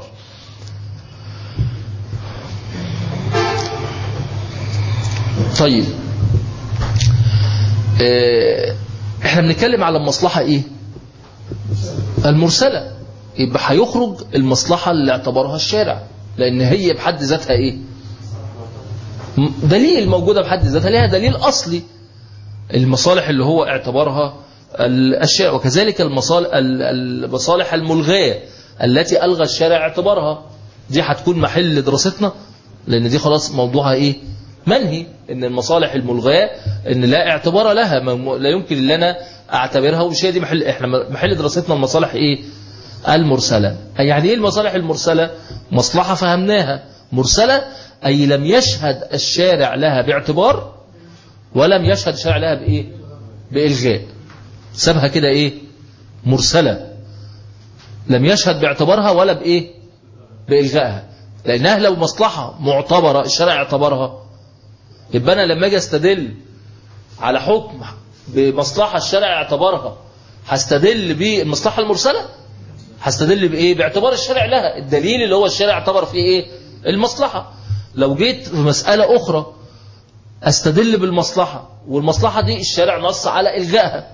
طيب اه احنا بنتكلم على المصلحة ايه المرسلة يبقى هيخرج المصلحة اللي اعتبرها الشارع لان هي بحد ذاتها ايه دليل موجودة بحد ذاتها لها دليل اصلي المصالح اللي هو اعتبرها الشارع وكذلك المصالح, المصالح الملغاة التي ألغى الشارع اعتبارها دي هتكون محل دراستنا لأن دي خلاص موضوعها إيه منهي ان المصالح الملغاة ان لا اعتبار لها لا يمكن ان انا اعتبرها ومش هي دي محل احنا محل دراستنا المصالح ايه المرسلة أي يعني ايه المصالح المرسلة مصلحة فهمناها مرسلة اي لم يشهد الشارع لها باعتبار ولم يشهد الشارع لها بايه بإلغاء سابها كده ايه مرسلة لم يشهد باعتبارها ولا بايه بإلغائها لأنها لو مصلحة معتبرة الشرع اعتبرها يبقى أنا لما أجي استدل على حكم بمصلحة الشرع اعتبرها هستدل بالمصلحة المرسلة هستدل بإيه باعتبار الشرع لها الدليل اللي هو الشرع اعتبر فيه إيه المصلحة لو جيت في مسألة أخرى استدل بالمصلحة والمصلحة دي الشارع نص على إلغائها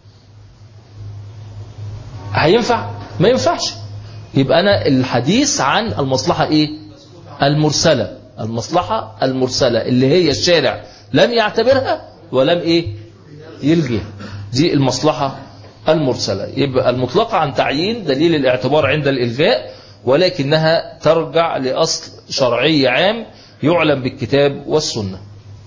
هينفع ما ينفعش يبقى أنا الحديث عن المصلحة إيه المرسلة المصلحة المرسلة اللي هي الشارع لم يعتبرها ولم إيه يلغيها دي المصلحة المرسلة يبقى المطلقة عن تعيين دليل الاعتبار عند الإلغاء ولكنها ترجع لأصل شرعي عام يعلم بالكتاب والسنة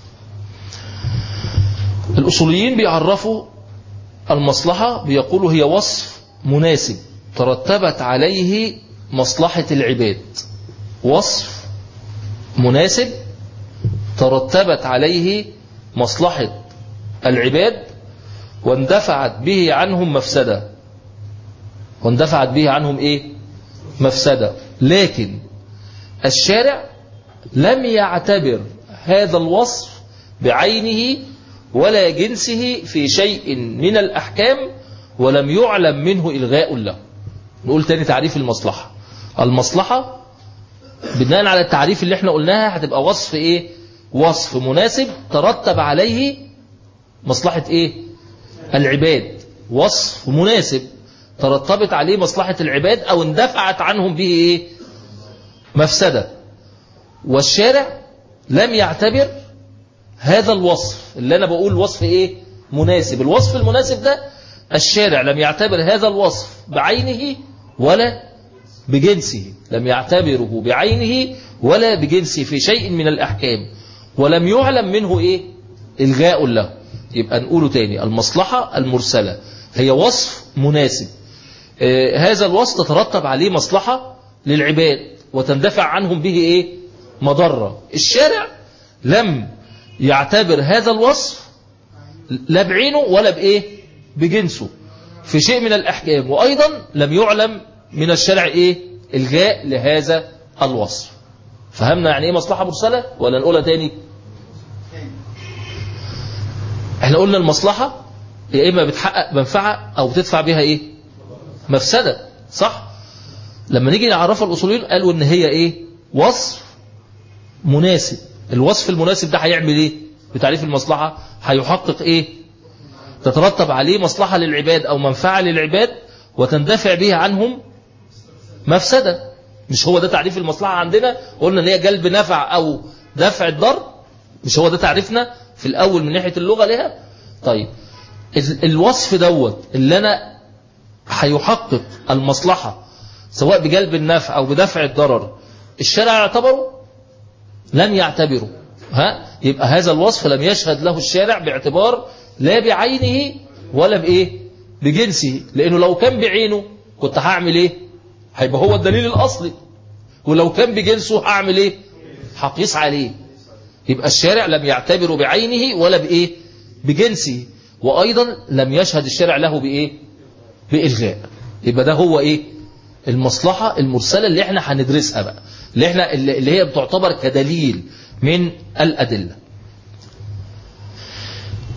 الأصوليين بيعرفوا المصلحة بيقولوا هي وصف مناسب ترتبت عليه مصلحة العباد وصف مناسب ترتبت عليه مصلحة العباد واندفعت به عنهم مفسدة واندفعت به عنهم ايه مفسدة لكن الشارع لم يعتبر هذا الوصف بعينه ولا جنسه في شيء من الأحكام ولم يعلم منه إلغاء له نقول تاني تعريف المصلحة المصلحة بناء على التعريف اللي احنا قلناها هتبقى وصف ايه وصف مناسب ترتب عليه مصلحة ايه العباد وصف مناسب ترتبت عليه مصلحة العباد او اندفعت عنهم به ايه مفسدة والشارع لم يعتبر هذا الوصف اللي انا بقول وصف ايه مناسب الوصف المناسب ده الشارع لم يعتبر هذا الوصف بعينه ولا بجنسه لم يعتبره بعينه ولا بجنسه في شيء من الأحكام ولم يعلم منه إيه إلغاء له يبقى نقوله تاني المصلحة المرسلة هي وصف مناسب آه هذا الوصف تترتب عليه مصلحة للعباد وتندفع عنهم به إيه مضرة الشارع لم يعتبر هذا الوصف لا بعينه ولا بإيه بجنسه في شيء من الأحكام وأيضا لم يعلم من الشرع إيه الغاء لهذا الوصف فهمنا يعني إيه مصلحة مرسلة ولا نقولها تاني احنا قلنا المصلحة يا إما بتحقق منفعة أو بتدفع بها إيه مفسدة صح لما نيجي نعرفها الأصوليين قالوا إن هي إيه وصف مناسب الوصف المناسب ده هيعمل إيه بتعريف المصلحة هيحقق إيه تترتب عليه مصلحة للعباد أو منفعة للعباد وتندفع بها عنهم مفسدة مش هو ده تعريف المصلحة عندنا قلنا ان هي جلب نفع أو دفع الضر مش هو ده تعريفنا في الأول من ناحية اللغة لها طيب الوصف دوت اللي أنا هيحقق المصلحة سواء بجلب النفع أو بدفع الضرر الشرع يعتبره لم يعتبره ها يبقى هذا الوصف لم يشهد له الشارع باعتبار لا بعينه ولا بإيه بجنسه لأنه لو كان بعينه كنت هعمل إيه هيبقى هو الدليل الأصلي ولو كان بجنسه هعمل إيه هقيس عليه يبقى الشارع لم يعتبره بعينه ولا بإيه بجنسه وأيضا لم يشهد الشارع له بإيه بإلغاء يبقى ده هو إيه المصلحة المرسلة اللي احنا هندرسها بقى اللي احنا اللي هي بتعتبر كدليل من الأدلة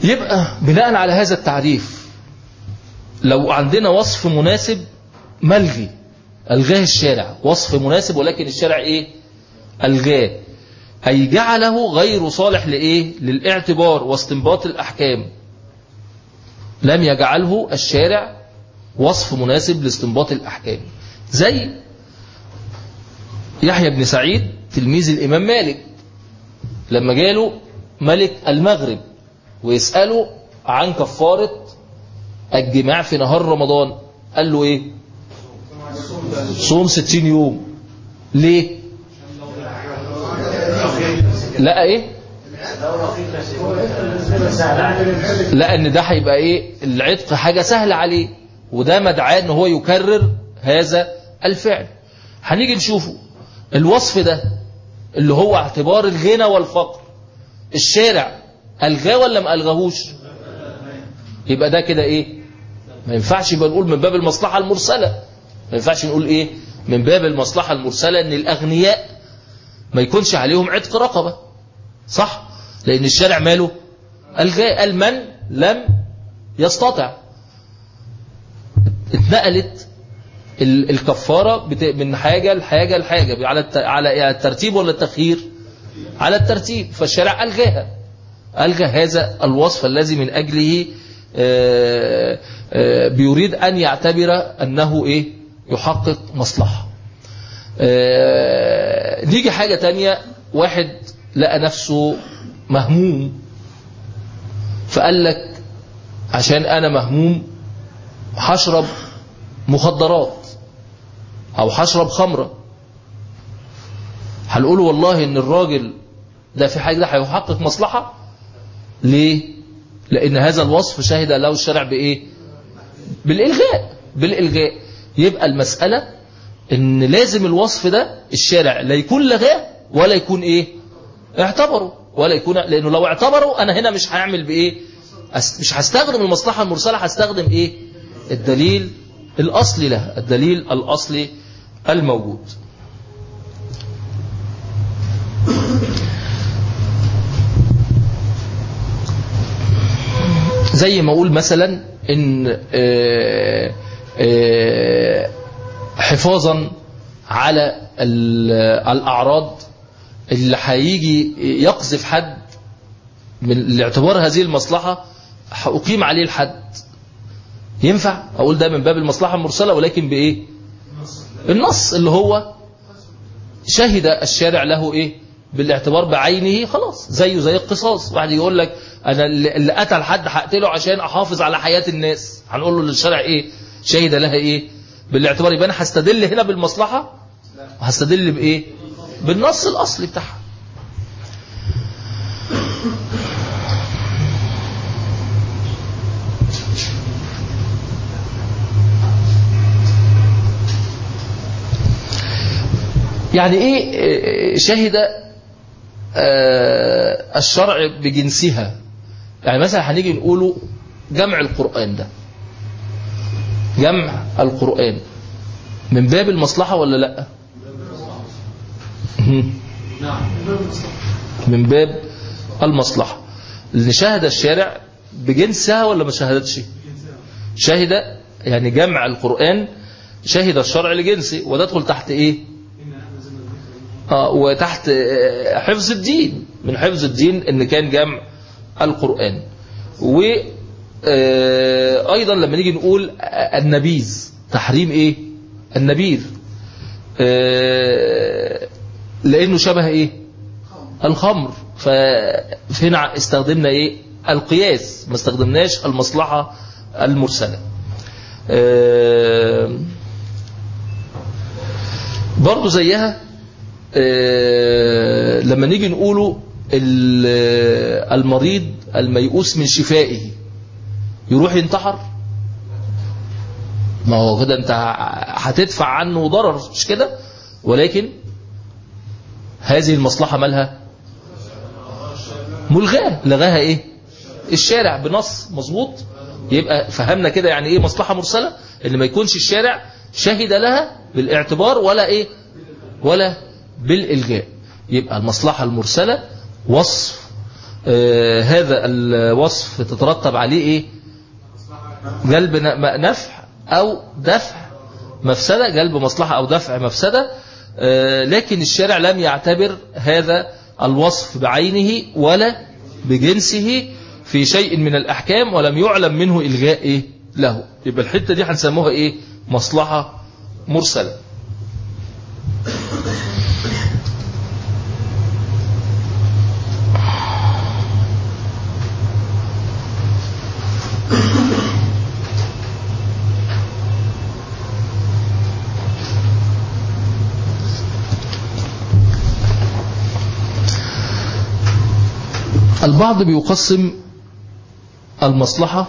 يبقى بناء على هذا التعريف لو عندنا وصف مناسب ملغي ألغاه الشارع وصف مناسب ولكن الشارع إيه ألغاه أي جعله غير صالح لإيه للاعتبار واستنباط الأحكام لم يجعله الشارع وصف مناسب لاستنباط الأحكام زي يحيى بن سعيد تلميذ الإمام مالك لما جاله ملك المغرب ويسأله عن كفارة الجماع في نهار رمضان قال له ايه صوم ستين يوم ليه لا ايه لا ان ده هيبقى ايه العتق حاجة سهلة عليه وده مدعاه ان هو يكرر هذا الفعل هنيجي نشوفه الوصف ده اللي هو اعتبار الغنى والفقر الشارع ألغاه ولا ما ألغاهوش يبقى ده كده ايه ما ينفعش يبقى نقول من باب المصلحة المرسلة ما ينفعش نقول ايه من باب المصلحة المرسلة ان الاغنياء ما يكونش عليهم عتق رقبة صح لان الشارع ماله الغاء قال من لم يستطع اتنقلت ال- الكفارة بت- من حاجة لحاجة لحاجة على الت- على الترتيب ولا التخيير على الترتيب فالشارع ألغاها ألغى هذا الوصف الذي من أجله آه، آه، بيريد أن يعتبر أنه إيه يحقق مصلحة آه، نيجي حاجة تانية واحد لقى نفسه مهموم فقال لك عشان أنا مهموم هشرب مخدرات أو هشرب خمرة هنقول والله إن الراجل ده في حاجة ده هيحقق مصلحة ليه؟ لأن هذا الوصف شهد له الشرع بإيه؟ بالإلغاء بالإلغاء يبقى المسألة إن لازم الوصف ده الشارع لا يكون لغاه ولا يكون إيه؟ اعتبره ولا يكون لأنه لو اعتبره أنا هنا مش هعمل بإيه؟ أس- مش هستخدم المصلحة المرسلة هستخدم إيه؟ الدليل الأصلي له الدليل الأصلي الموجود زي ما اقول مثلا ان آه، آه، حفاظا على ال- الاعراض اللي هيجي يقذف حد من لاعتبار هذه المصلحة هأقيم عليه الحد ينفع أقول ده من باب المصلحة المرسلة ولكن بإيه النص اللي هو شهد الشارع له إيه بالاعتبار بعينه خلاص زيه زي القصاص واحد يقول لك أنا اللي اللي قتل حد هقتله عشان أحافظ على حياة الناس هنقول له للشارع إيه شهد لها إيه بالاعتبار يبقى أنا هستدل هنا بالمصلحة وهستدل بإيه بالنص الأصلي بتاعها يعني ايه آه، شهد آه، الشرع بجنسها يعني مثلا هنيجي نقوله جمع القرآن ده جمع القرآن من باب المصلحة ولا لا مهم. من باب المصلحة لأن شهد الشارع بجنسها ولا ما شهدتش شهد يعني جمع القرآن شهد الشرع لجنسه وتدخل تحت ايه آه وتحت آه، حفظ الدين من حفظ الدين ان كان جمع القرآن وأيضا لما نيجي نقول آه، النبيذ تحريم ايه النبيذ آه، لانه شبه ايه الخمر فهنا استخدمنا ايه القياس ما استخدمناش المصلحة المرسلة آه، برضو زيها آه، لما نيجي نقوله ال- المريض الميؤوس من شفائه يروح ينتحر ما هو كده انت هتدفع عنه ضرر مش كده ولكن هذه المصلحة مالها ملغاة لغاها ايه الشارع بنص مظبوط يبقى فهمنا كده يعني ايه مصلحة مرسلة اللي ما يكونش الشارع شهد لها بالاعتبار ولا ايه ولا بالإلغاء يبقى المصلحة المرسلة وصف آه هذا الوصف تترتب عليه ايه جلب ن- نفع او دفع مفسدة جلب مصلحة او دفع مفسدة آه لكن الشارع لم يعتبر هذا الوصف بعينه ولا بجنسه في شيء من الأحكام ولم يعلم منه إلغاء إيه له يبقى الحتة دي هنسموها إيه مصلحة مرسلة البعض بيقسم المصلحة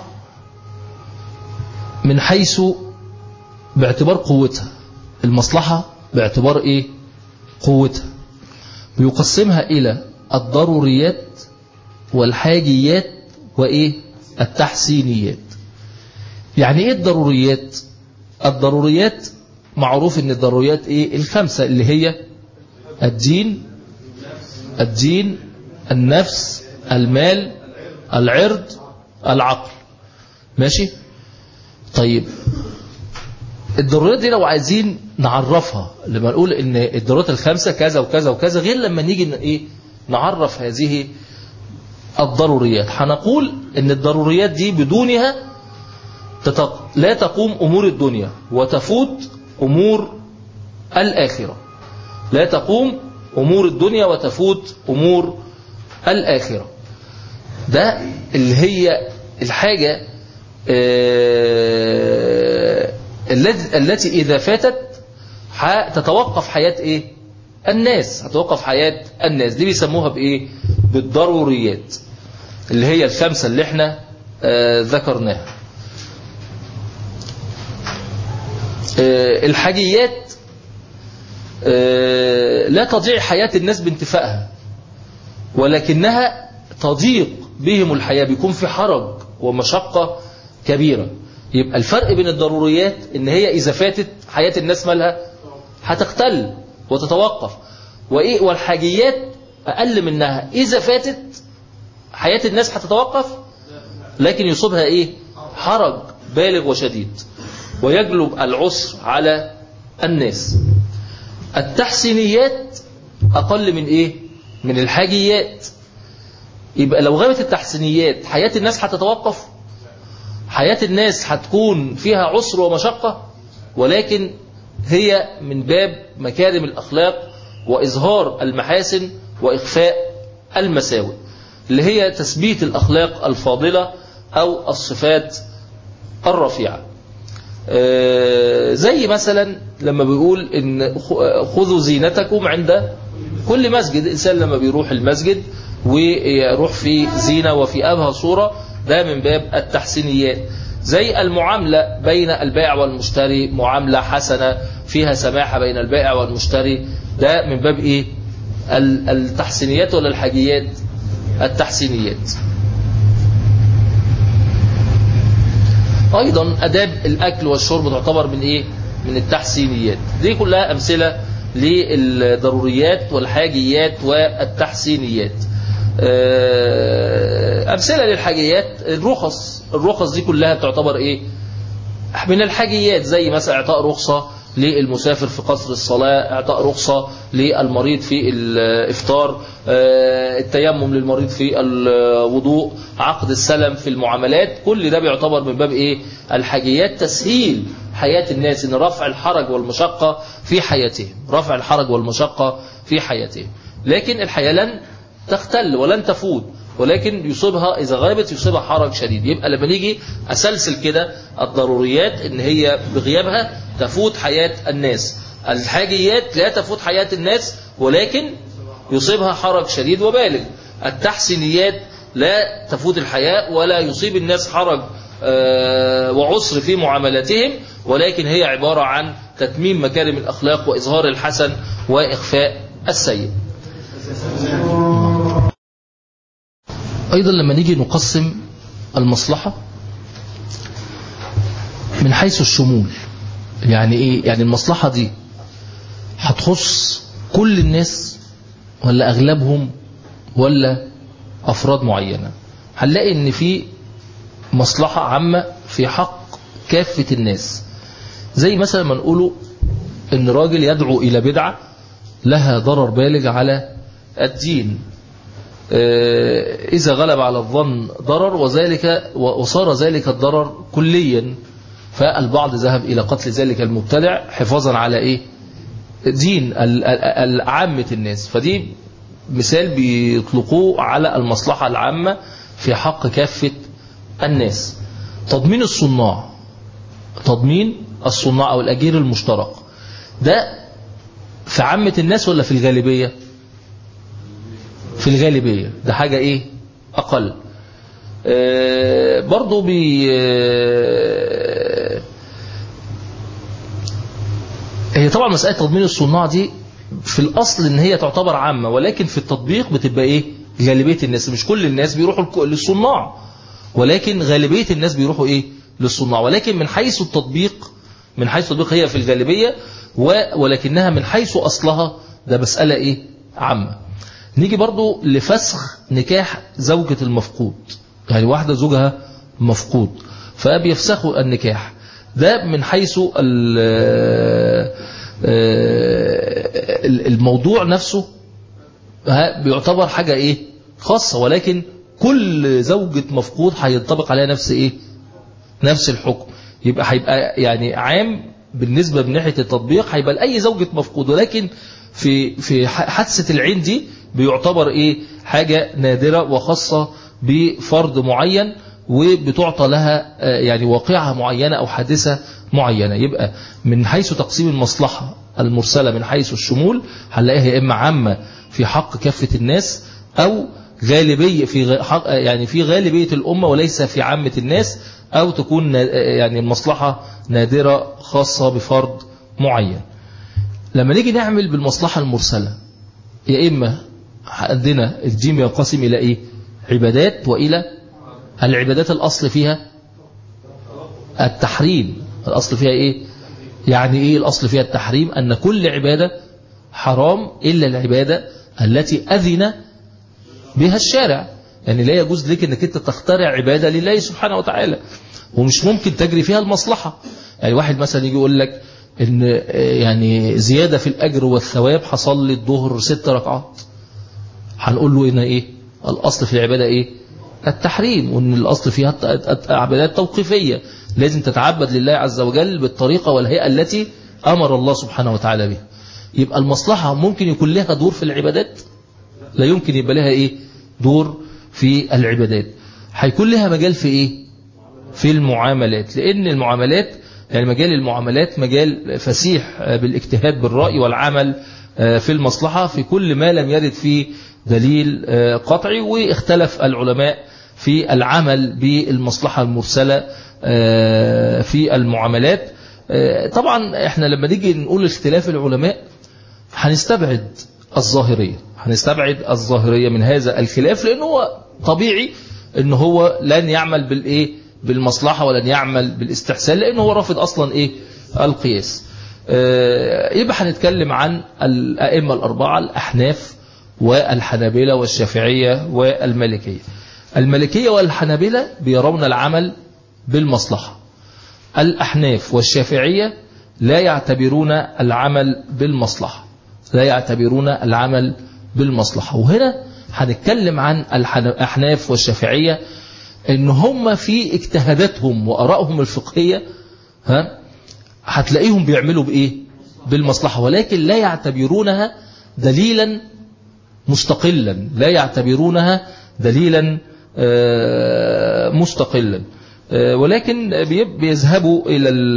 من حيث باعتبار قوتها المصلحة باعتبار ايه قوتها بيقسمها الى الضروريات والحاجيات وايه التحسينيات يعني ايه الضروريات الضروريات معروف ان الضروريات ايه الخمسة اللي هي الدين الدين النفس المال العرض العقل ماشي طيب الضروريات دي لو عايزين نعرفها لما نقول ان الضرورات الخمسة كذا وكذا وكذا غير لما نيجي ايه نعرف هذه الضروريات هنقول ان الضروريات دي بدونها تتق... لا تقوم امور الدنيا وتفوت امور الاخرة لا تقوم امور الدنيا وتفوت امور الاخرة ده اللي هي الحاجة آه التي إذا فاتت تتوقف حياة إيه الناس هتوقف حياة الناس دي بيسموها بإيه بالضروريات اللي هي الخمسة اللي احنا آه ذكرناها آه الحاجيات آه لا تضيع حياة الناس بانتفائها ولكنها تضيق بهم الحياة بيكون في حرج ومشقة كبيرة يبقى الفرق بين الضروريات ان هي اذا فاتت حياة الناس مالها هتختل وتتوقف وايه والحاجيات اقل منها اذا فاتت حياة الناس هتتوقف لكن يصيبها ايه حرج بالغ وشديد ويجلب العسر على الناس التحسينيات اقل من ايه من الحاجيات يبقى لو غابت التحسينيات حياة الناس هتتوقف حياة الناس هتكون فيها عسر ومشقة ولكن هي من باب مكارم الأخلاق وإظهار المحاسن وإخفاء المساوئ اللي هي تثبيت الأخلاق الفاضلة أو الصفات الرفيعة زي مثلا لما بيقول إن خذوا زينتكم عند كل مسجد إنسان لما بيروح المسجد ويروح في زينة وفي أبهى صورة ده من باب التحسينيات زي المعاملة بين البائع والمشتري معاملة حسنة فيها سماحة بين البائع والمشتري ده من باب إيه التحسينيات ولا الحاجيات التحسينيات أيضا أداب الأكل والشرب تعتبر من إيه من التحسينيات دي كلها أمثلة للضروريات والحاجيات والتحسينيات أمثلة للحاجيات الرخص الرخص دي كلها تعتبر إيه من الحاجيات زي مثلا إعطاء رخصة للمسافر في قصر الصلاة إعطاء رخصة للمريض في الإفطار التيمم للمريض في الوضوء عقد السلم في المعاملات كل ده بيعتبر من باب إيه الحاجيات تسهيل حياة الناس إن رفع الحرج والمشقة في حياتهم رفع الحرج والمشقة في حياتهم لكن الحياة لن تختل ولن تفوت ولكن يصيبها إذا غابت يصيبها حرج شديد يبقى لما نيجي أسلسل كده الضروريات إن هي بغيابها تفوت حياة الناس الحاجيات لا تفوت حياة الناس ولكن يصيبها حرج شديد وبالغ التحسينيات لا تفوت الحياة ولا يصيب الناس حرج وعسر في معاملاتهم ولكن هي عبارة عن تتميم مكارم الأخلاق وإظهار الحسن وإخفاء السيء أيضا لما نيجي نقسم المصلحة من حيث الشمول يعني إيه يعني المصلحة دي هتخص كل الناس ولا أغلبهم ولا أفراد معينة هنلاقي ان في مصلحة عامة في حق كافة الناس زي مثلا ما نقوله ان راجل يدعو الى بدعة لها ضرر بالغ على الدين آه، إذا غلب على الظن ضرر وذلك وصار ذلك الضرر كليا فالبعض ذهب إلى قتل ذلك المبتدع حفاظا على إيه دين ال- ال- ال- عامة الناس فدي مثال بيطلقوه على المصلحة العامة في حق كافة الناس تضمين الصناع تضمين الصناع أو الأجير المشترك ده في عامة الناس ولا في الغالبية في الغالبية ده حاجة ايه اقل آه برضو بي آه هي طبعا مسألة تضمين الصناع دي في الأصل إن هي تعتبر عامة ولكن في التطبيق بتبقى إيه غالبية الناس مش كل الناس بيروحوا الك- للصناع ولكن غالبية الناس بيروحوا إيه للصناع ولكن من حيث التطبيق من حيث التطبيق هي في الغالبية و- ولكنها من حيث أصلها ده مسألة إيه عامة نيجي برضو لفسخ نكاح زوجة المفقود يعني واحدة زوجها مفقود فبيفسخوا النكاح ده من حيث ال- ال- الموضوع نفسه ها بيعتبر حاجة ايه خاصة ولكن كل زوجة مفقود هينطبق عليها نفس ايه نفس الحكم يبقى هيبقى يعني عام بالنسبة من ناحية التطبيق هيبقى لأي زوجة مفقود ولكن في في ح- حادثة العين دي بيعتبر ايه حاجة نادرة وخاصة بفرد معين وبتعطى لها آه، يعني واقعة معينة أو حادثة معينة يبقى من حيث تقسيم المصلحة المرسلة من حيث الشمول هنلاقيها يا إما عامة في حق كافة الناس أو غالبية في غ- حق يعني في غالبية الأمة وليس في عامة الناس أو تكون نا- يعني المصلحة نادرة خاصة بفرد معين لما نيجي نعمل بالمصلحة المرسلة يا إما عندنا الجيم ينقسم إلى إيه عبادات وإلى العبادات الأصل فيها التحريم الأصل فيها إيه يعني إيه الأصل فيها التحريم أن كل عبادة حرام إلا العبادة التي أذن بها الشارع يعني لا يجوز لك أنك أنت تخترع عبادة لله سبحانه وتعالى ومش ممكن تجري فيها المصلحة يعني واحد مثلا يجي يقول لك ان يعني زيادة في الأجر والثواب حصل لي الظهر ست ركعات هنقول له إن إيه الأصل في العبادة إيه التحريم وإن الأصل فيها الت- الت- عبادات توقيفية لازم تتعبد لله عز وجل بالطريقة والهيئة التي أمر الله سبحانه وتعالى بها يبقى المصلحة ممكن يكون لها دور في العبادات لا يمكن يبقى لها إيه دور في العبادات هيكون لها مجال في إيه في المعاملات لأن المعاملات يعني مجال المعاملات مجال فسيح بالاجتهاد بالرأي والعمل في المصلحة في كل ما لم يرد فيه دليل قطعي واختلف العلماء في العمل بالمصلحة المرسلة في المعاملات طبعا احنا لما نيجي نقول اختلاف العلماء هنستبعد الظاهرية هنستبعد الظاهرية من هذا الخلاف لأنه هو طبيعي ان هو لن يعمل بالايه بالمصلحة ولن يعمل بالاستحسان لانه هو رافض اصلا ايه القياس آه، يبقى هنتكلم عن الائمة الاربعة الاحناف والحنابلة والشافعية والمالكية المالكية والحنابلة بيرون العمل بالمصلحة الأحناف والشافعية لا يعتبرون العمل بالمصلحة لا يعتبرون العمل بالمصلحة وهنا هنتكلم عن الأحناف والشافعية ان هم في اجتهاداتهم وارائهم الفقهية ها هتلاقيهم بيعملوا بايه بالمصلحة ولكن لا يعتبرونها دليلا مستقلا لا يعتبرونها دليلا آه، مستقلا آه، ولكن بي- بيذهبوا إلى ال-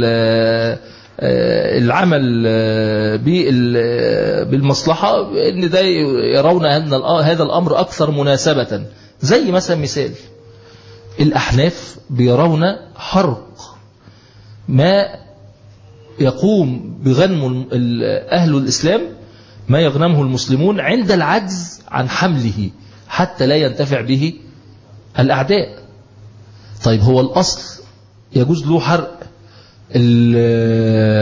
آه، العمل آه، بال- بالمصلحة ان ده يرون أن الأ- هذا الأمر أكثر مناسبة زي مثلا مثال الأحناف بيرون حرق ما يقوم بغنم ال- أهل الإسلام ما يغنمه المسلمون عند العجز عن حمله حتى لا ينتفع به الأعداء طيب هو الأصل يجوز له حرق ال-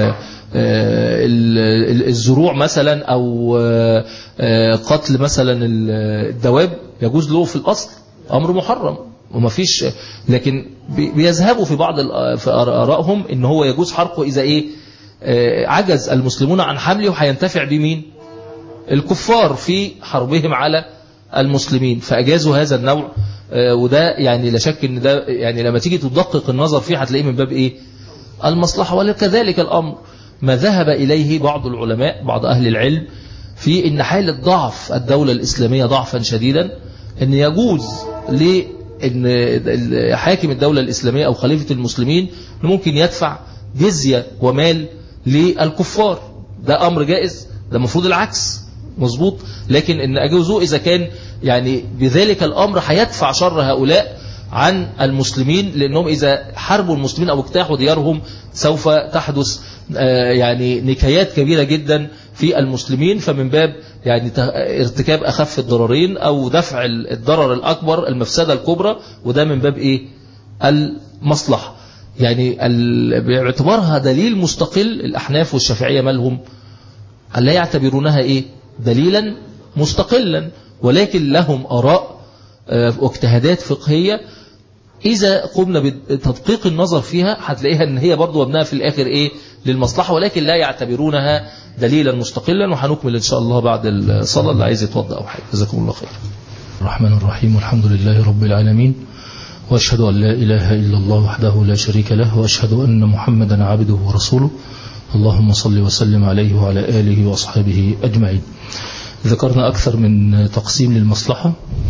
آه، ال- ال- الزروع مثلا أو آه، آه، قتل مثلا ال- الدواب يجوز له في الأصل أمر محرم وما فيش لكن بي- بيذهبوا في بعض الآ- في آرائهم إن هو يجوز حرقه إذا إيه آه، عجز المسلمون عن حمله وهينتفع بمين الكفار في حربهم على المسلمين فأجازوا هذا النوع آه، وده يعني لا شك ان ده يعني لما تيجي تدقق النظر فيه هتلاقيه من باب ايه المصلحة وكذلك الأمر ما ذهب إليه بعض العلماء بعض أهل العلم في ان حالة ضعف الدولة الإسلامية ضعفا شديدا ان يجوز لأن حاكم الدولة الإسلامية أو خليفة المسلمين إنه ممكن يدفع جزية ومال للكفار ده أمر جائز ده المفروض العكس مظبوط لكن ان اجوزوه اذا كان يعني بذلك الامر هيدفع شر هؤلاء عن المسلمين لانهم اذا حاربوا المسلمين او اجتاحوا ديارهم سوف تحدث آه، يعني نكايات كبيره جدا في المسلمين فمن باب يعني ت- ارتكاب اخف الضررين او دفع ال- الضرر الاكبر المفسده الكبرى وده من باب ايه المصلحه يعني ال- باعتبارها دليل مستقل الاحناف والشافعيه مالهم لا يعتبرونها ايه دليلا مستقلا ولكن لهم آراء آه، واجتهادات فقهية إذا قمنا بتدقيق النظر فيها هتلاقيها أن هي برضو وابنها في الآخر إيه للمصلحة ولكن لا يعتبرونها دليلا مستقلا وهنكمل إن شاء الله بعد الصلاة اللي عايز يتوضأ أو حاجة جزاكم الله خير الرحمن الرحيم والحمد لله رب العالمين وأشهد أن لا إله إلا الله وحده لا شريك له وأشهد أن محمدا عبده ورسوله اللهم صل وسلم عليه وعلى آله وأصحابه أجمعين ذكرنا أكثر من تقسيم للمصلحة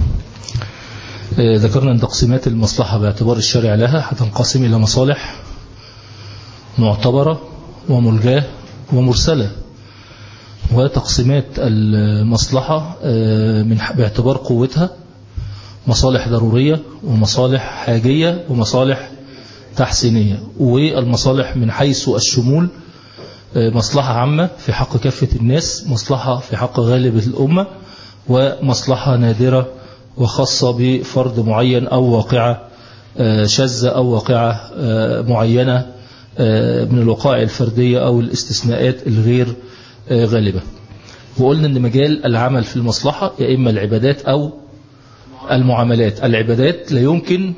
آه، ذكرنا أن تقسيمات المصلحة باعتبار الشرع لها هتنقسم إلى مصالح معتبرة وملجاة ومرسلة وتقسيمات المصلحة آه، من باعتبار قوتها مصالح ضرورية ومصالح حاجية ومصالح تحسينية والمصالح من حيث الشمول آه، مصلحة عامة في حق كافة الناس مصلحة في حق غالب الأمة ومصلحة نادرة وخاصة بفرد معين أو واقعة آه، شاذة أو واقعة آه، معينة آه، من الوقائع الفردية أو الاستثناءات الغير آه، غالبة وقلنا أن مجال العمل في المصلحة يا إما العبادات أو المعاملات العبادات لا يمكن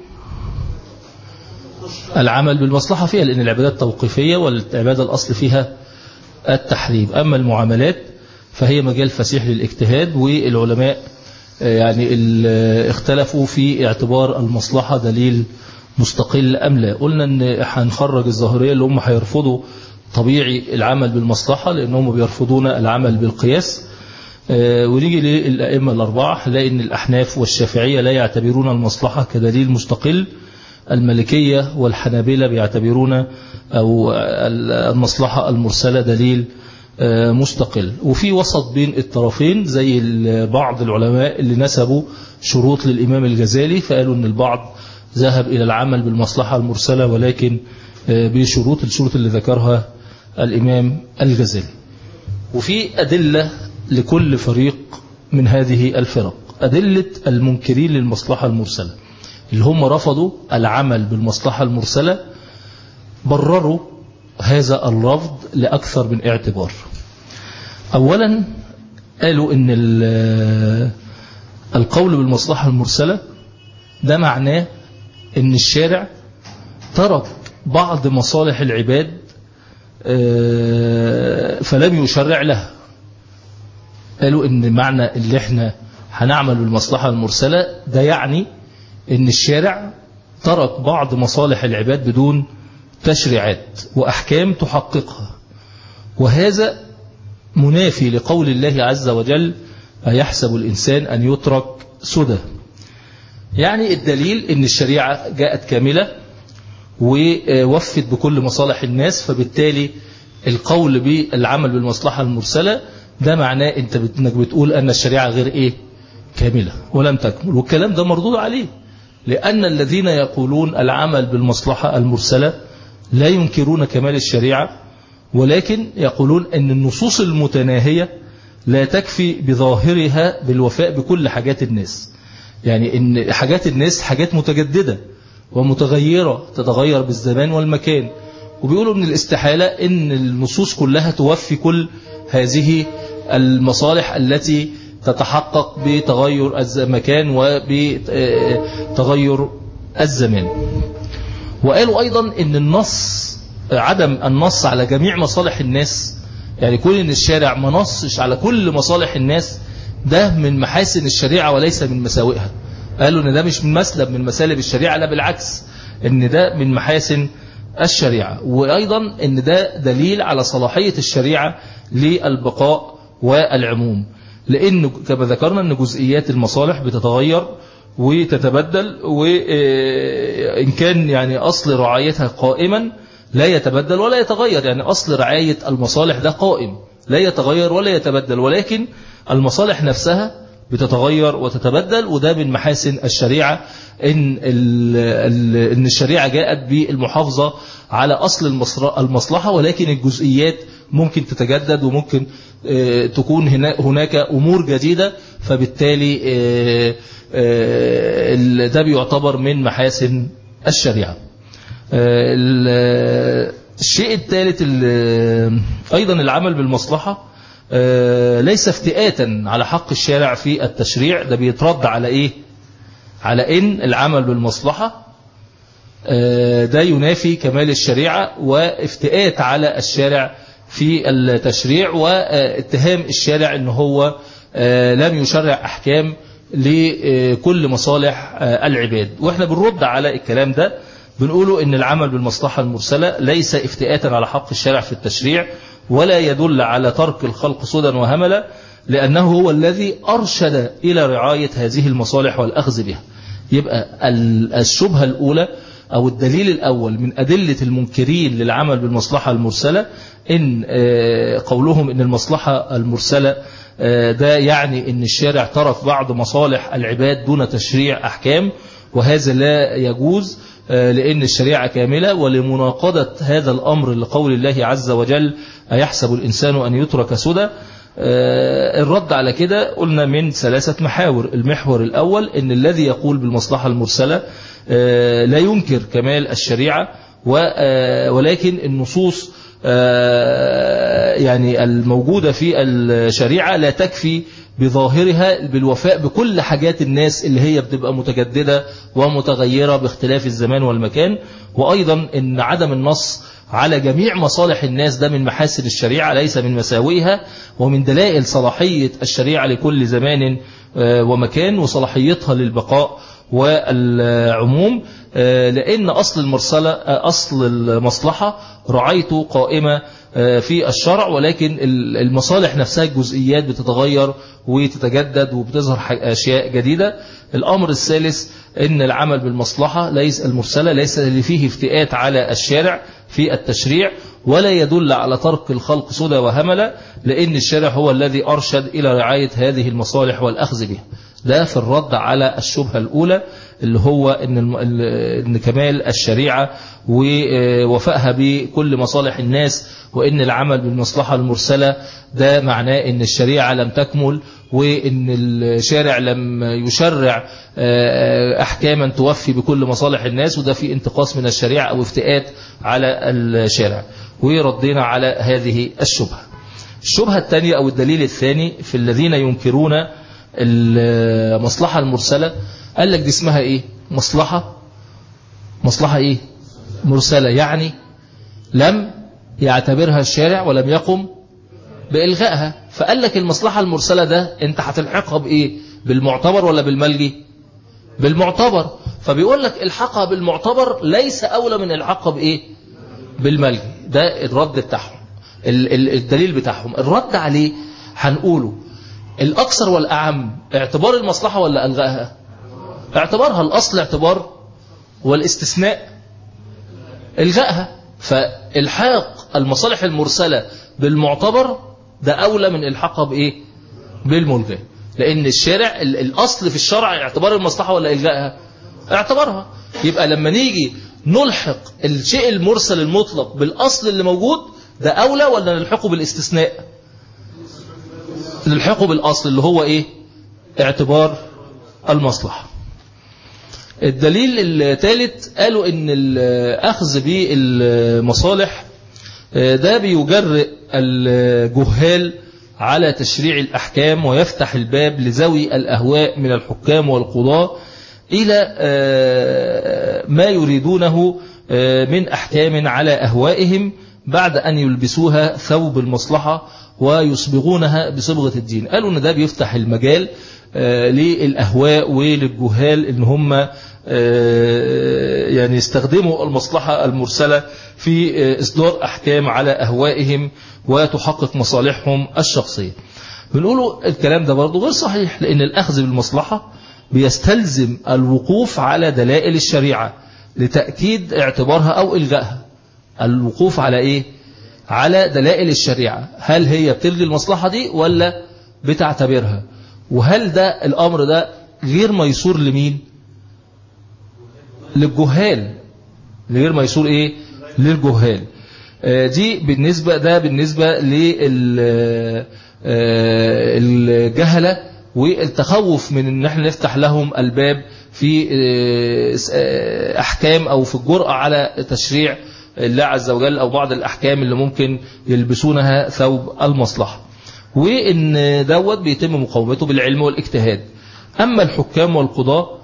العمل بالمصلحة فيها لأن العبادات توقيفية والعبادة الأصل فيها التحريم أما المعاملات فهي مجال فسيح للاجتهاد والعلماء آه، يعني ال- اختلفوا في اعتبار المصلحة دليل مستقل أم لا قلنا أن هنخرج الظاهرية اللي هم هيرفضوا طبيعي العمل بالمصلحة لأنهم بيرفضون العمل بالقياس آه، ونيجي للأئمة الأربعة هنلاقي أن الأحناف والشافعية لا يعتبرون المصلحة كدليل مستقل الملكية والحنابلة بيعتبرون أو المصلحة المرسلة دليل آه، مستقل وفي وسط بين الطرفين زي ال- بعض العلماء اللي نسبوا شروط للإمام الغزالي فقالوا أن البعض ذهب إلى العمل بالمصلحة المرسلة ولكن آه، بشروط الشروط اللي ذكرها الإمام الغزالي وفي أدلة لكل فريق من هذه الفرق أدلة المنكرين للمصلحة المرسلة اللي هم رفضوا العمل بالمصلحة المرسلة برروا هذا الرفض لأكثر من اعتبار أولا قالوا إن ال- القول بالمصلحة المرسلة ده معناه إن الشارع ترك بعض مصالح العباد آه، فلم يشرع لها قالوا ان معنى اللي احنا هنعمل بالمصلحة المرسلة ده يعني ان الشارع ترك بعض مصالح العباد بدون تشريعات وأحكام تحققها وهذا منافي لقول الله عز وجل أيحسب الإنسان أن يترك سدى يعني الدليل ان الشريعة جاءت كاملة ووفت بكل مصالح الناس فبالتالي القول بالعمل بالمصلحة المرسلة ده معناه انت بت- انك بتقول ان الشريعة غير ايه كاملة ولم تكمل والكلام ده مردود عليه لأن الذين يقولون العمل بالمصلحة المرسلة لا ينكرون كمال الشريعة ولكن يقولون أن النصوص المتناهية لا تكفي بظاهرها بالوفاء بكل حاجات الناس يعني أن حاجات الناس حاجات متجددة ومتغيرة تتغير بالزمان والمكان وبيقولوا من الاستحالة ان النصوص كلها توفي كل هذه المصالح التي تتحقق بتغير المكان وبتغير الزمان وقالوا أيضا ان النص عدم النص على جميع مصالح الناس يعني كون ان الشارع ما نصش على كل مصالح الناس ده من محاسن الشريعة وليس من مساوئها قالوا ان ده مش من مسلب من مسالب الشريعة لا بالعكس ان ده من محاسن الشريعة وأيضا ان ده دليل على صلاحية الشريعة للبقاء والعموم لأن كما ذكرنا أن جزئيات المصالح بتتغير وتتبدل وإن كان يعني أصل رعايتها قائما لا يتبدل ولا يتغير يعني أصل رعاية المصالح ده قائم لا يتغير ولا يتبدل ولكن المصالح نفسها بتتغير وتتبدل وده من محاسن الشريعة إن, إن الشريعة جاءت بالمحافظة على أصل المصلحة ولكن الجزئيات ممكن تتجدد وممكن تكون هناك أمور جديدة فبالتالي ده بيعتبر من محاسن الشريعة الشيء الثالث أيضا العمل بالمصلحة ليس افتئاتا على حق الشارع في التشريع ده بيترد على ايه على ان العمل بالمصلحة ده ينافي كمال الشريعة وافتئات على الشارع في التشريع واتهام الشارع ان هو لم يشرع احكام لكل مصالح العباد واحنا بنرد على الكلام ده بنقوله ان العمل بالمصلحة المرسلة ليس افتئاتا على حق الشارع في التشريع ولا يدل على ترك الخلق سدى وهملا لأنه هو الذي أرشد إلى رعاية هذه المصالح والأخذ بها يبقى الشبهة الأولى أو الدليل الأول من أدلة المنكرين للعمل بالمصلحة المرسلة إن قولهم إن المصلحة المرسلة ده يعني إن الشارع ترك بعض مصالح العباد دون تشريع أحكام وهذا لا يجوز لأن الشريعة كاملة ولمناقضة هذا الأمر لقول الله عز وجل أيحسب الإنسان أن يترك سدى الرد على كده قلنا من ثلاثة محاور المحور الأول أن الذي يقول بالمصلحة المرسلة لا ينكر كمال الشريعة ولكن النصوص يعني الموجودة في الشريعة لا تكفي بظاهرها بالوفاء بكل حاجات الناس اللي هي بتبقى متجددة ومتغيرة باختلاف الزمان والمكان وأيضا أن عدم النص على جميع مصالح الناس ده من محاسن الشريعة ليس من مساوئها ومن دلائل صلاحية الشريعة لكل زمان ومكان وصلاحيتها للبقاء والعموم لأن أصل المرسلة أصل المصلحة رعايته قائمة في الشرع ولكن المصالح نفسها الجزئيات بتتغير وتتجدد وبتظهر أشياء جديدة الأمر الثالث أن العمل بالمصلحة ليس المرسلة ليس اللي فيه افتئات على الشارع في التشريع ولا يدل على ترك الخلق سدى وهملا لأن الشارع هو الذي أرشد إلى رعاية هذه المصالح والأخذ بها ده في الرد على الشبهة الأولى اللي هو إن, إن كمال الشريعة ووفائها بكل مصالح الناس وإن العمل بالمصلحة المرسلة ده معناه إن الشريعة لم تكمل وإن الشارع لم يشرع أحكاما توفي بكل مصالح الناس وده في انتقاص من الشريعة أو افتئات على الشارع وردينا على هذه الشبهة الشبهة الثانية أو الدليل الثاني في الذين ينكرون المصلحة المرسلة قال لك دي اسمها ايه مصلحة مصلحة ايه مرسلة يعني لم يعتبرها الشارع ولم يقم بإلغائها فقال لك المصلحة المرسلة ده انت هتلحقها بايه بالمعتبر ولا بالملجي بالمعتبر فبيقول لك الحقها بالمعتبر ليس أولى من الحقها بايه بالملجي ده الرد بتاعهم الدليل بتاعهم الرد عليه هنقوله الأكثر والأعم اعتبار المصلحة ولا ألغائها اعتبارها الأصل اعتبار والاستثناء الغائها فالحاق المصالح المرسلة بالمعتبر ده أولى من الحاقها بإيه بالملغى لأن الشارع الأصل في الشرع اعتبار المصلحة ولا إلغائها اعتبارها يبقى لما نيجي نلحق الشيء المرسل المطلق بالأصل اللي موجود ده أولى ولا نلحقه بالاستثناء نلحقه بالأصل اللي هو إيه اعتبار المصلحة الدليل الثالث قالوا ان الأخذ بالمصالح ده بيجرئ الجهال على تشريع الأحكام ويفتح الباب لذوي الأهواء من الحكام والقضاة إلى ما يريدونه من أحكام على أهوائهم بعد أن يلبسوها ثوب المصلحة ويصبغونها بصبغة الدين قالوا أن ده بيفتح المجال للأهواء وللجهال أن هم يعني يستخدموا المصلحة المرسلة في إصدار أحكام على أهوائهم وتحقق مصالحهم الشخصية بنقولوا الكلام ده برضه غير صحيح لأن الأخذ بالمصلحة بيستلزم الوقوف على دلائل الشريعة لتأكيد اعتبارها أو إلغائها الوقوف على إيه؟ على دلائل الشريعة هل هي بتلغي المصلحة دي ولا بتعتبرها وهل ده الأمر ده غير ميسور لمين للجهال غير ميسور إيه للجهال دي بالنسبة ده بالنسبة للجهلة والتخوف من ان احنا نفتح لهم الباب في احكام او في الجرأة على تشريع الله عز وجل او بعض الاحكام اللي ممكن يلبسونها ثوب المصلحة وان دوت بيتم مقاومته بالعلم والاجتهاد اما الحكام والقضاء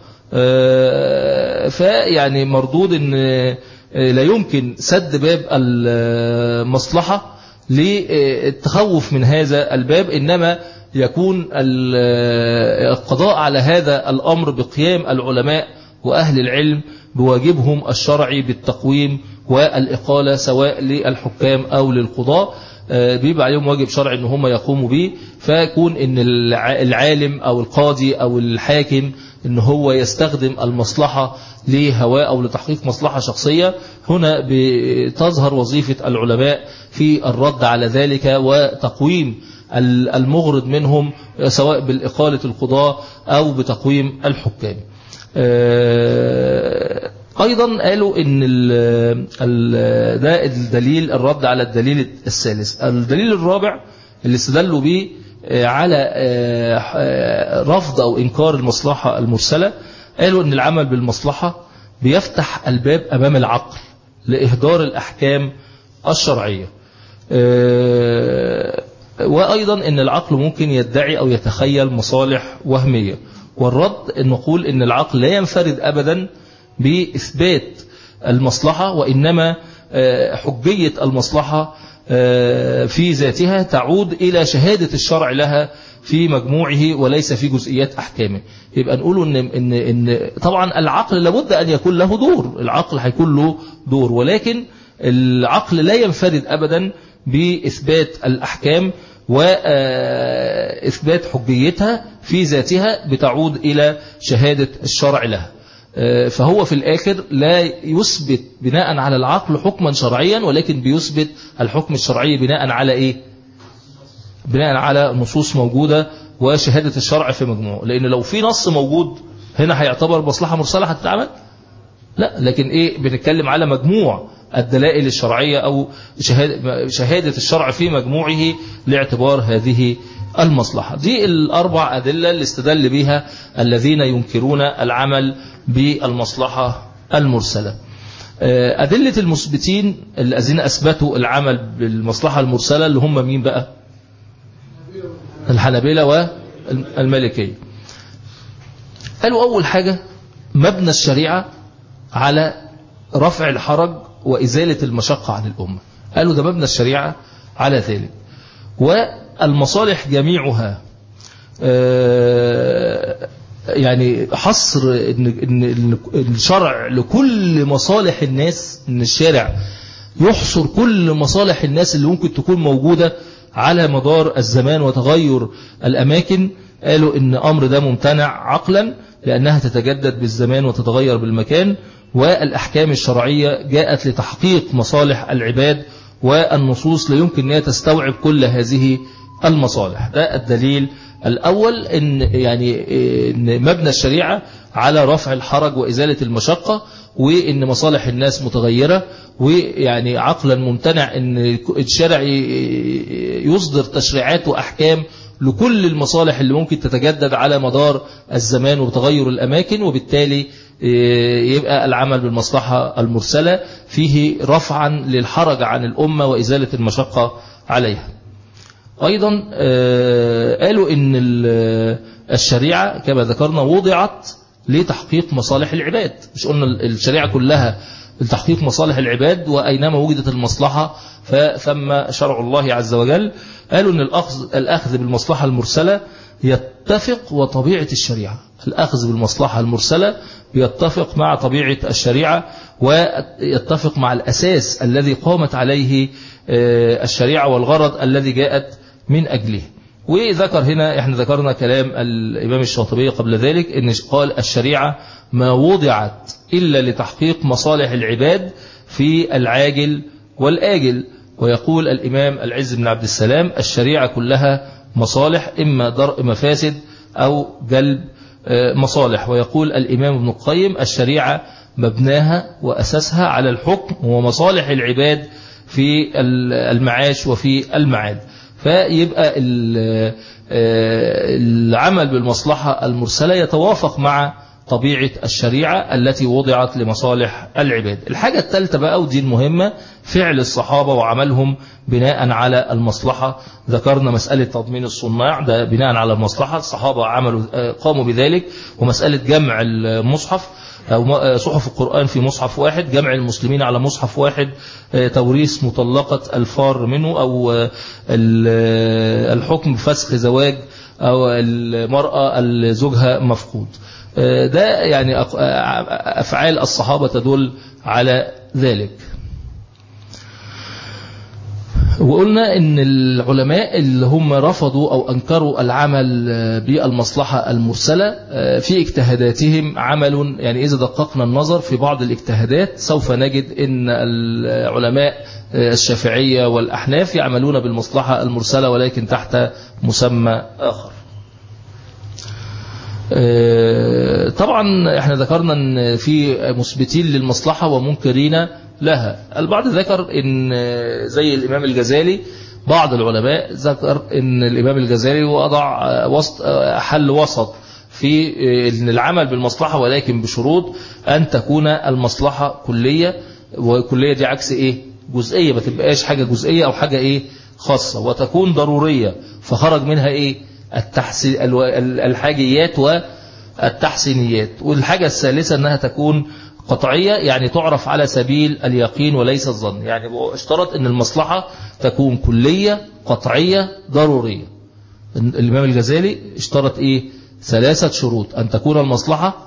فيعني مردود ان لا يمكن سد باب المصلحة للتخوف من هذا الباب إنما يكون القضاء على هذا الأمر بقيام العلماء وأهل العلم بواجبهم الشرعي بالتقويم والإقالة سواء للحكام أو للقضاء بيبقى عليهم واجب شرعي ان هم يقوموا به فيكون ان العالم او القاضي او الحاكم ان هو يستخدم المصلحة لهواء او لتحقيق مصلحة شخصية هنا بتظهر وظيفة العلماء في الرد على ذلك وتقويم المغرض منهم سواء بالإقالة القضاء أو بتقويم الحكام أيضا قالوا إن ال ده الدليل الرد على الدليل الثالث الدليل الرابع اللي استدلوا به على رفض أو إنكار المصلحة المرسلة قالوا إن العمل بالمصلحة بيفتح الباب أمام العقل لإهدار الأحكام الشرعية وأيضا أن العقل ممكن يدعي أو يتخيل مصالح وهمية والرد أن نقول أن العقل لا ينفرد أبدا بإثبات المصلحة وإنما حجية المصلحة في ذاتها تعود إلى شهادة الشرع لها في مجموعه وليس في جزئيات أحكامه يبقى نقول إن, إن, إن طبعا العقل لابد أن يكون له دور العقل هيكون له دور ولكن العقل لا ينفرد أبدا بإثبات الأحكام وإثبات حجيتها في ذاتها بتعود إلى شهادة الشرع لها فهو في الآخر لا يثبت بناء على العقل حكما شرعيا ولكن بيثبت الحكم الشرعي بناء على إيه بناء على نصوص موجودة وشهادة الشرع في مجموعه لأن لو في نص موجود هنا هيعتبر مصلحة مرسلة هتتعمل لا لكن إيه بنتكلم على مجموع الدلائل الشرعية أو شهادة الشرع في مجموعه لاعتبار هذه المصلحة دي الأربع أدلة اللي استدل بها الذين ينكرون العمل بالمصلحة المرسلة أدلة المثبتين الذين أثبتوا العمل بالمصلحة المرسلة اللي هم مين بقى الحنابلة والمالكية قالوا أول حاجة مبنى الشريعة على رفع الحرج وإزالة المشقة عن الأمة قالوا ده مبنى الشريعة على ذلك والمصالح جميعها يعني حصر إن الشرع لكل مصالح الناس إن الشارع يحصر كل مصالح الناس اللي ممكن تكون موجودة على مدار الزمان وتغير الأماكن قالوا إن أمر ده ممتنع عقلا لأنها تتجدد بالزمان وتتغير بالمكان والأحكام الشرعية جاءت لتحقيق مصالح العباد والنصوص لا يمكن أن تستوعب كل هذه المصالح ده الدليل الأول إن يعني إن مبنى الشريعة على رفع الحرج وإزالة المشقة وإن مصالح الناس متغيرة ويعني عقلا ممتنع إن الشرع يصدر تشريعات وأحكام لكل المصالح اللي ممكن تتجدد على مدار الزمان وتغير الأماكن وبالتالي يبقى العمل بالمصلحة المرسلة فيه رفعا للحرج عن الأمة وإزالة المشقة عليها أيضا قالوا إن الشريعة كما ذكرنا وضعت لتحقيق مصالح العباد مش قلنا الشريعة كلها لتحقيق مصالح العباد وأينما وجدت المصلحة فثم شرع الله عز وجل قالوا أن الأخذ, الأخذ بالمصلحة المرسلة يتفق وطبيعة الشريعة الأخذ بالمصلحة المرسلة يتفق مع طبيعة الشريعة ويتفق مع الأساس الذي قامت عليه الشريعة والغرض الذي جاءت من أجله وذكر هنا احنا ذكرنا كلام الإمام الشاطبي قبل ذلك ان قال الشريعة ما وضعت إلا لتحقيق مصالح العباد في العاجل والآجل ويقول الإمام العز بن عبد السلام الشريعة كلها مصالح إما درء مفاسد أو جلب مصالح ويقول الإمام ابن القيم الشريعة مبناها وأساسها على الحكم ومصالح العباد في المعاش وفي المعاد فيبقى العمل بالمصلحة المرسلة يتوافق مع طبيعة الشريعة التي وضعت لمصالح العباد الحاجة الثالثة بقى ودي المهمة فعل الصحابة وعملهم بناء على المصلحة ذكرنا مسألة تضمين الصناع ده بناء على المصلحة الصحابة عملوا قاموا بذلك ومسألة جمع المصحف أو صحف القرآن في مصحف واحد جمع المسلمين على مصحف واحد توريث مطلقة الفار منه أو الحكم بفسخ زواج أو المرأة زوجها مفقود ده يعني أفعال الصحابة تدل على ذلك وقلنا ان العلماء اللي هم رفضوا او انكروا العمل بالمصلحة المرسلة في اجتهاداتهم عمل يعني اذا دققنا النظر في بعض الاجتهادات سوف نجد ان العلماء الشافعية والاحناف يعملون بالمصلحة المرسلة ولكن تحت مسمى اخر طبعا احنا ذكرنا ان في مثبتين للمصلحة ومنكرين لها البعض ذكر ان زي الامام الجزالي بعض العلماء ذكر ان الامام الجزالي وضع وسط حل وسط في ان العمل بالمصلحة ولكن بشروط ان تكون المصلحة كلية وكلية دي عكس ايه جزئية ما تبقاش حاجة جزئية او حاجة ايه خاصة وتكون ضرورية فخرج منها ايه التحسين الحاجيات والتحسينيات والحاجة الثالثة أنها تكون قطعية يعني تعرف على سبيل اليقين وليس الظن يعني اشترط أن المصلحة تكون كلية قطعية ضرورية الإمام الغزالي اشترط إيه ثلاثة شروط أن تكون المصلحة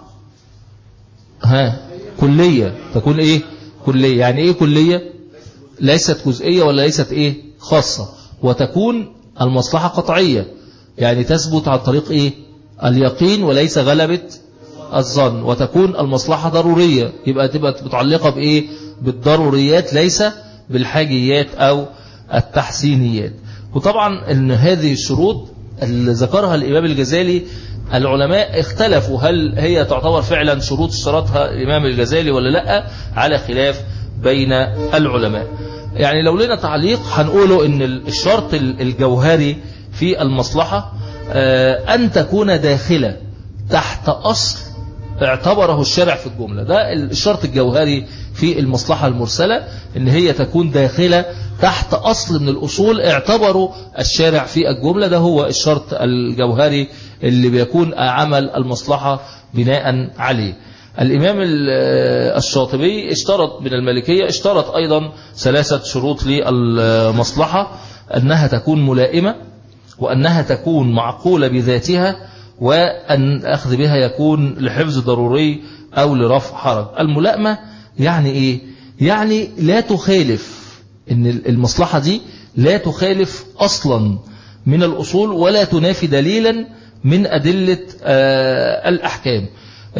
ها كلية تكون إيه كلية يعني إيه كلية ليست جزئية ولا ليست إيه خاصة وتكون المصلحة قطعية يعني تثبت عن طريق إيه اليقين وليس غلبة الظن وتكون المصلحة ضرورية يبقى تبقى متعلقة بإيه بالضروريات ليس بالحاجيات أو التحسينيات وطبعا ان هذه الشروط اللي ذكرها الإمام الجزالي العلماء اختلفوا هل هي تعتبر فعلا شروط اشترطها الإمام الجزالي ولا لا على خلاف بين العلماء يعني لو لنا تعليق هنقوله ان الشرط الجوهري في المصلحة أن تكون داخلة تحت أصل اعتبره الشارع في الجملة ده الشرط الجوهري في المصلحة المرسلة ان هي تكون داخلة تحت أصل من الأصول اعتبروا الشارع في الجملة ده هو الشرط الجوهري اللي بيكون عمل المصلحة بناء عليه الإمام الشاطبي اشترط من الملكية اشترط أيضا ثلاثة شروط للمصلحة أنها تكون ملائمة وأنها تكون معقولة بذاتها وأن أخذ بها يكون لحفظ ضروري أو لرفع حرج الملائمة يعني إيه؟ يعني لا تخالف إن المصلحة دي لا تخالف أصلا من الأصول ولا تنافي دليلا من أدلة الأحكام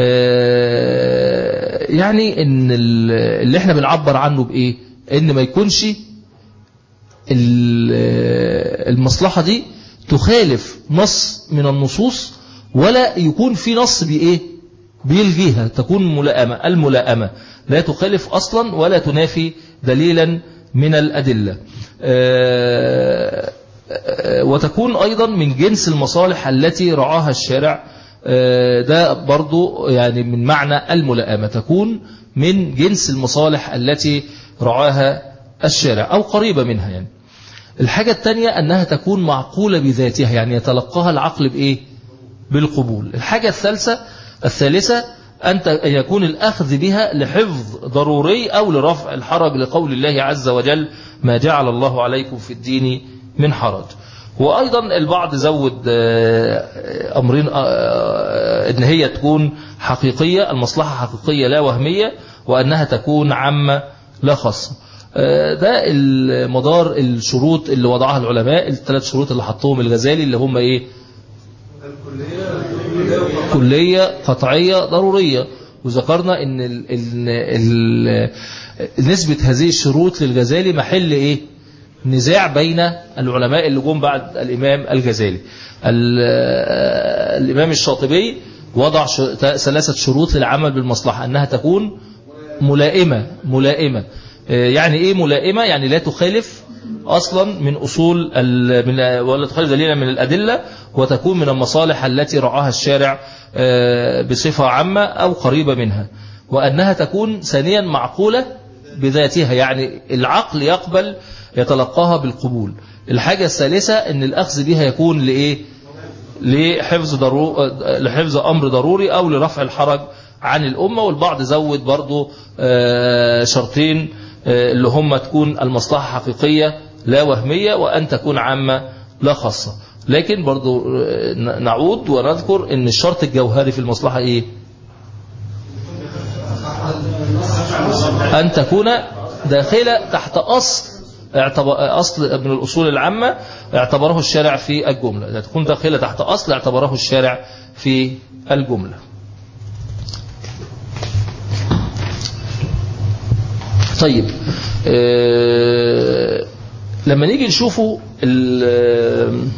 يعني إن اللي احنا بنعبر عنه بإيه إن ما يكونش المصلحة دي تخالف نص من النصوص ولا يكون في نص بإيه بيلغيها تكون ملائمة الملائمة لا تخالف أصلا ولا تنافي دليلا من الأدلة آه، وتكون أيضا من جنس المصالح التي رعاها الشارع آه، ده برضو يعني من معنى الملائمة تكون من جنس المصالح التي رعاها الشارع أو قريبة منها يعني الحاجة الثانية أنها تكون معقولة بذاتها يعني يتلقاها العقل بإيه بالقبول الحاجة الثالثة الثالثة أن ت- أن يكون الأخذ بها لحفظ ضروري أو لرفع الحرج لقول الله عز وجل ما جعل الله عليكم في الدين من حرج وأيضا البعض زود آه، أمرين آه، أن هي تكون حقيقية المصلحة حقيقية لا وهمية وأنها تكون عامة لا خاصة آه، ده المدار الشروط اللي وضعها العلماء الثلاث شروط اللي حطوهم الغزالي اللي هم ايه كلية قطعية ضرورية وذكرنا ان ال ال ال نسبة هذه الشروط للغزالي محل ايه نزاع بين العلماء اللي جم بعد الامام الغزالي ال- الامام الشاطبي وضع ش- ثلاثة شروط للعمل بالمصلحة انها تكون ملائمة ملائمة آه، يعني ايه ملائمة يعني لا تخالف اصلا من اصول ال- من ولا تخالف دليلا من الادله وتكون من المصالح التي رعاها الشارع آه، بصفه عامه او قريبه منها وانها تكون ثانيا معقوله بذاتها يعني العقل يقبل يتلقاها بالقبول الحاجه الثالثه ان الاخذ بها يكون لايه لحفظ ضرو... لحفظ أمر ضروري أو لرفع الحرج عن الأمة والبعض زود برضو آه، شرطين آه، اللي هم تكون المصلحة حقيقية لا وهمية وأن تكون عامة لا خاصة لكن برضو آه، ن- نعود ونذكر ان الشرط الجوهري في المصلحة ايه أن تكون داخلة تحت أصل اعتبر أصل من الأصول العامة اعتبره الشارع في الجملة إذا تكون داخلة تحت أصل اعتبره الشارع في الجملة طيب آه، لما نيجي نشوفوا ال-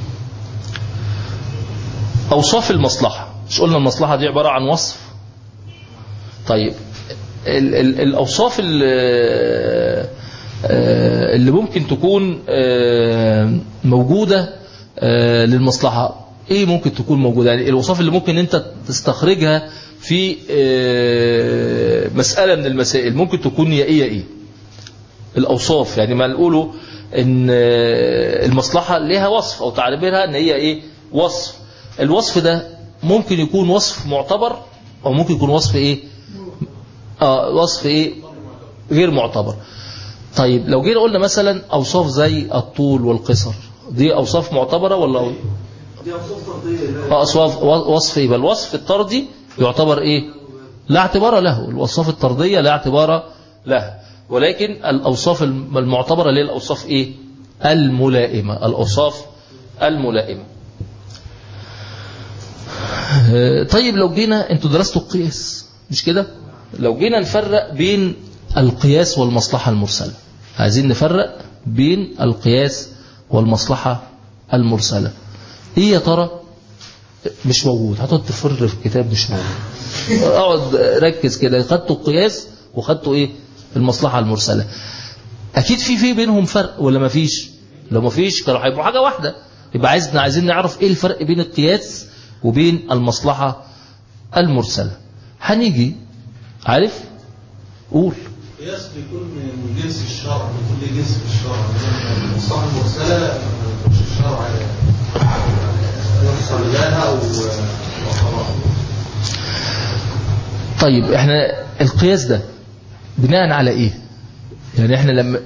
أوصاف المصلحة مش قلنا المصلحة دي عبارة عن وصف طيب ال ال الأوصاف ال- آه، اللي ممكن تكون آه، موجودة آه، للمصلحة ايه ممكن تكون موجودة يعني الأوصاف اللي ممكن انت تستخرجها في آه، مسألة من المسائل ممكن تكون يا ايه يا ايه الأوصاف يعني ما نقوله ان آه، المصلحة لها وصف او تعريبها ان هي ايه وصف الوصف ده ممكن يكون وصف معتبر او ممكن يكون وصف ايه اه وصف ايه غير معتبر طيب لو جينا قلنا مثلا اوصاف زي الطول والقصر دي اوصاف معتبره ولا دي اوصاف طرديه آه، أصواف وصف ايه بل الوصف الطردي يعتبر ايه لا اعتبار له الوصف الطرديه لا اعتبار لها ولكن الاوصاف الم- المعتبره اللي هي الاوصاف ايه الملائمه الاوصاف الملائمه آه، طيب لو جينا انتوا درستوا القياس مش كده لو جينا نفرق بين القياس والمصلحة المرسلة عايزين نفرق بين القياس والمصلحة المرسلة ايه يا ترى مش موجود هتقعد تفر في الكتاب مش موجود اقعد ركز كده خدتوا القياس وخدتوا ايه المصلحة المرسلة اكيد في في بينهم فرق ولا ما فيش لو ما فيش كانوا هيبقوا حاجة واحدة يبقى عايزنا عايزين نعرف ايه الفرق بين القياس وبين المصلحة المرسلة هنيجي عارف قول القياس بيكون من جنس الشرع بيكون ليه جنس في الشرع المصلحه المرسله مش الشرع يحصل لها او وخلاص طيب احنا القياس ده بناء على ايه يعني احنا لما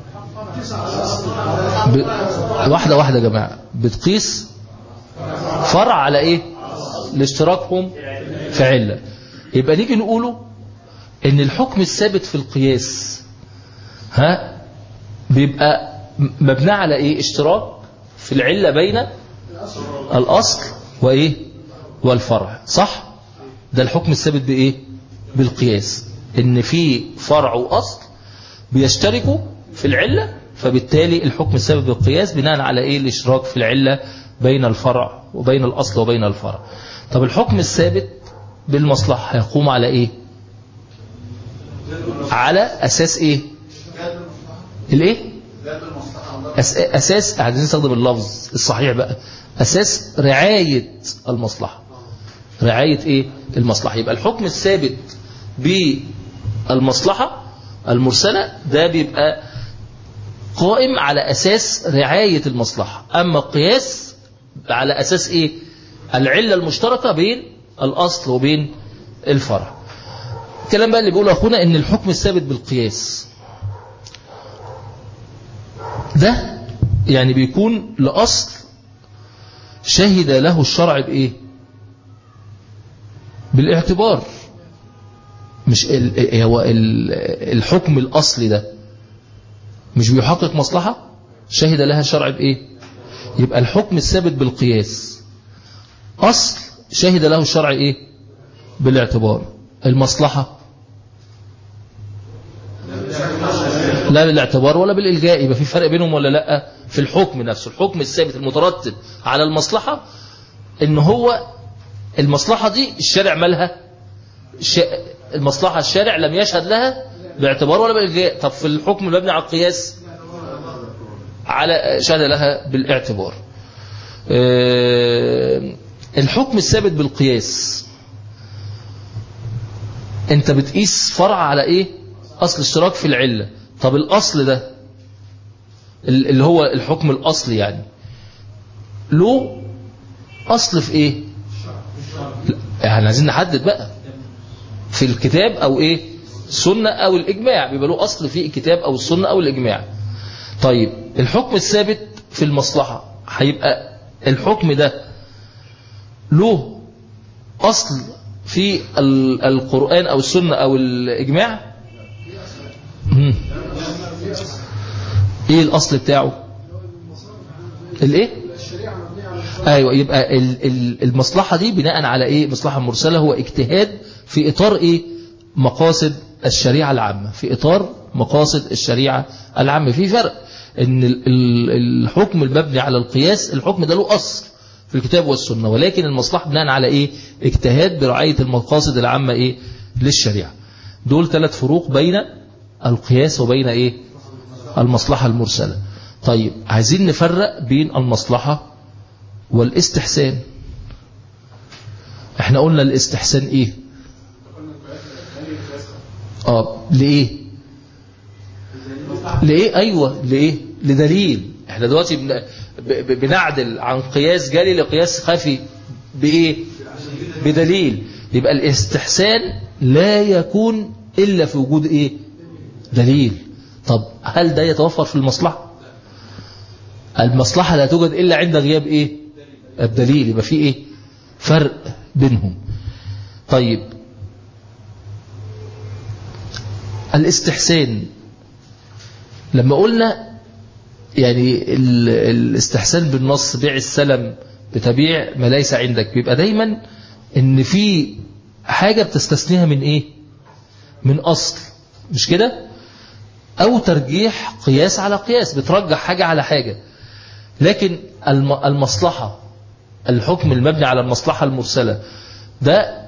ب... واحدة واحدة يا جماعة بتقيس فرع على ايه لاشتراكهم في علة يبقى نيجي نقوله ان الحكم الثابت في القياس ها بيبقى م- مبني على ايه اشتراك في العلة بين الاصل وايه والفرع صح ده الحكم الثابت بايه بالقياس ان في فرع واصل بيشتركوا في العلة فبالتالي الحكم الثابت بالقياس بناء على ايه الاشتراك في العلة بين الفرع وبين الاصل وبين الفرع طب الحكم الثابت بالمصلحة هيقوم على ايه على اساس ايه الايه أس... أساس عايزين نستخدم اللفظ الصحيح بقى أساس رعاية المصلحة رعاية إيه المصلحة يبقى الحكم الثابت بالمصلحة المرسلة ده بيبقى قائم على أساس رعاية المصلحة أما القياس على أساس إيه العلة المشتركة بين الأصل وبين الفرع الكلام بقى اللي بيقوله أخونا إن الحكم الثابت بالقياس ده يعني بيكون لأصل شهد له الشرع بإيه بالاعتبار مش ال... هو ال... الحكم الأصلي ده مش بيحقق مصلحة شهد لها الشرع بإيه يبقى الحكم الثابت بالقياس أصل شهد له الشرع إيه بالاعتبار المصلحة لا بالاعتبار ولا بالإلجاء يبقى في فرق بينهم ولا لا في الحكم نفسه الحكم الثابت المترتب على المصلحة ان هو المصلحة دي الشارع مالها ش... المصلحة الشارع لم يشهد لها باعتبار ولا بالإلجاء طب في الحكم المبني على القياس على شهد لها بالاعتبار أه... الحكم الثابت بالقياس انت بتقيس فرع على ايه اصل اشتراك في العلة طب الاصل ده اللي هو الحكم الاصلي يعني له اصل في ايه يعني عايزين نحدد بقى في الكتاب او ايه السنة او الاجماع بيبقى له اصل في الكتاب او السنة او الاجماع طيب الحكم الثابت في المصلحة هيبقى الحكم ده له اصل في القرآن او السنة او الاجماع مم. ايه الاصل بتاعه الايه ايوه يبقى المصلحة دي بناء على ايه مصلحة مرسلة هو اجتهاد في اطار ايه مقاصد الشريعة العامة في اطار مقاصد الشريعة العامة في فرق ان الحكم المبني على القياس الحكم ده له اصل في الكتاب والسنة ولكن المصلحة بناء على ايه اجتهاد برعاية المقاصد العامة ايه للشريعة دول ثلاث فروق بين القياس وبين ايه المصلحة المرسلة طيب عايزين نفرق بين المصلحة والاستحسان احنا قلنا الاستحسان ايه اه لإيه لإيه أيوة لإيه لدليل احنا دلوقتي بن... ب... بنعدل عن قياس جلي لقياس خفي بإيه بدليل يبقى الاستحسان لا يكون إلا في وجود إيه دليل طب هل ده يتوفر في المصلحة المصلحة لا توجد إلا عند غياب إيه الدليل يبقى في إيه فرق بينهم طيب الاستحسان لما قلنا يعني الاستحسان بالنص بيع السلم بتبيع ما ليس عندك بيبقى دايما ان في حاجة بتستثنيها من ايه من اصل مش كده او ترجيح قياس على قياس بترجح حاجة على حاجة لكن المصلحة الحكم المبني على المصلحة المرسلة ده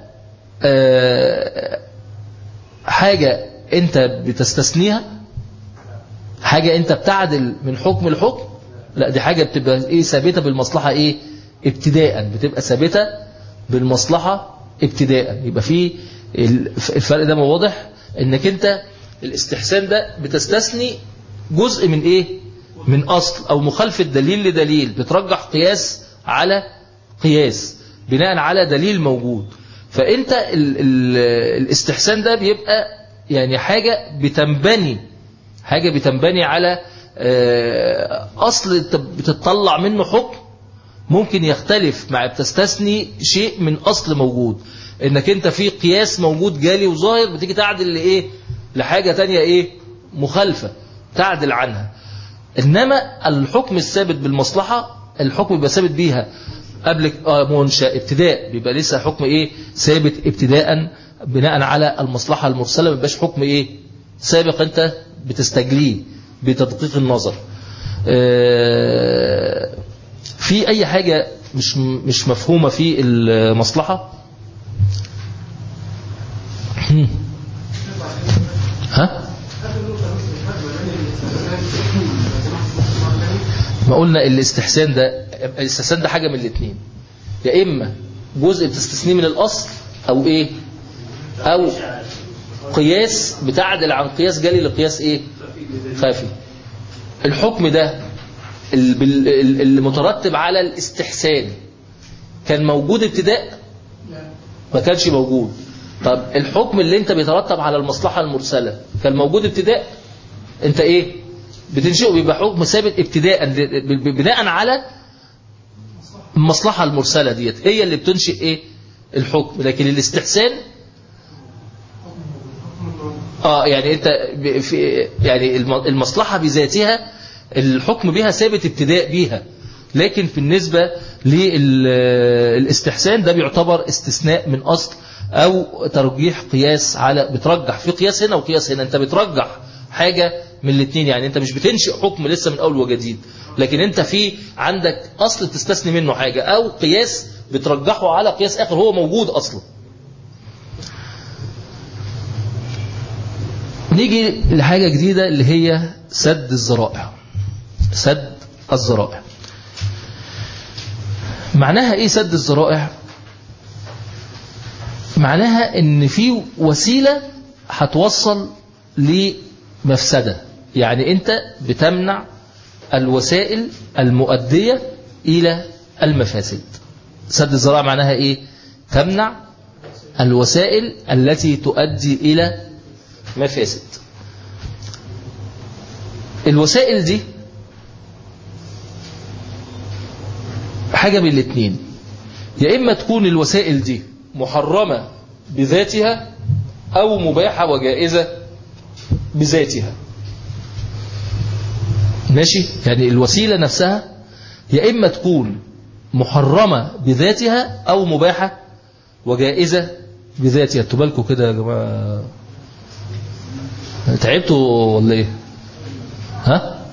حاجة انت بتستثنيها حاجة انت بتعدل من حكم الحكم لا دي حاجة بتبقى ايه ثابتة بالمصلحة ايه ابتداء بتبقى ثابتة بالمصلحة ابتداء يبقى في الفرق ده واضح انك انت الاستحسان ده بتستثني جزء من ايه من اصل او مخالفة دليل لدليل بترجح قياس على قياس بناء على دليل موجود فانت ال ال الاستحسان ده بيبقى يعني حاجة بتنبني حاجة بتنبني على أصل بتطلع منه حكم ممكن يختلف مع بتستثني شيء من أصل موجود إنك أنت في قياس موجود جالي وظاهر بتيجي تعدل لإيه لحاجة تانية إيه مخالفة تعدل عنها إنما الحكم الثابت بالمصلحة الحكم بيبقى ثابت بيها قبل منشأ ابتداء بيبقى لسه حكم إيه ثابت ابتداء بناء على المصلحة المرسلة ما بيبقاش حكم إيه سابق أنت بتستجليه بتدقيق النظر في أي حاجة مش مش مفهومة في المصلحة ها ما قلنا الاستحسان ده الاستحسان ده حاجة من الاثنين يا إما جزء بتستثنيه من الأصل أو إيه أو قياس بتعدل عن قياس جلي لقياس إيه خافي الحكم ده ال- بال- ال- المترتب على الاستحسان كان موجود ابتداء ما كانش موجود طب الحكم اللي انت بيترتب على المصلحة المرسلة كان موجود ابتداء انت ايه بتنشئه بيبقى حكم ثابت ابتداء ب- ب- بناء على المصلحة المرسلة ديت هي اللي بتنشئ ايه الحكم لكن الاستحسان اه يعني انت ب- في يعني الم- المصلحة بذاتها الحكم بها ثابت ابتداء بيها لكن بالنسبة للاستحسان ده بيعتبر استثناء من أصل أو ترجيح قياس على بترجح في قياس هنا وقياس هنا أنت بترجح حاجة من الاثنين يعني أنت مش بتنشئ حكم لسه من أول وجديد لكن أنت في عندك أصل بتستثني منه حاجة أو قياس بترجحه على قياس آخر هو موجود أصلا نيجي لحاجة جديدة اللي هي سد الذرائع سد الذرائع معناها ايه سد الذرائع معناها ان في وسيلة هتوصل لمفسدة يعني انت بتمنع الوسائل المؤدية الى المفاسد سد الذرائع معناها ايه تمنع الوسائل التي تؤدي الى مفاسد الوسائل دي حاجة من الاثنين يا إما تكون الوسائل دي محرمة بذاتها أو مباحة وجائزة بذاتها ماشي يعني الوسيلة نفسها يا إما تكون محرمة بذاتها أو مباحة وجائزة بذاتها تبالكوا كده يا جماعة تعبتوا ولا ايه ها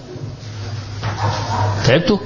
تعبتوا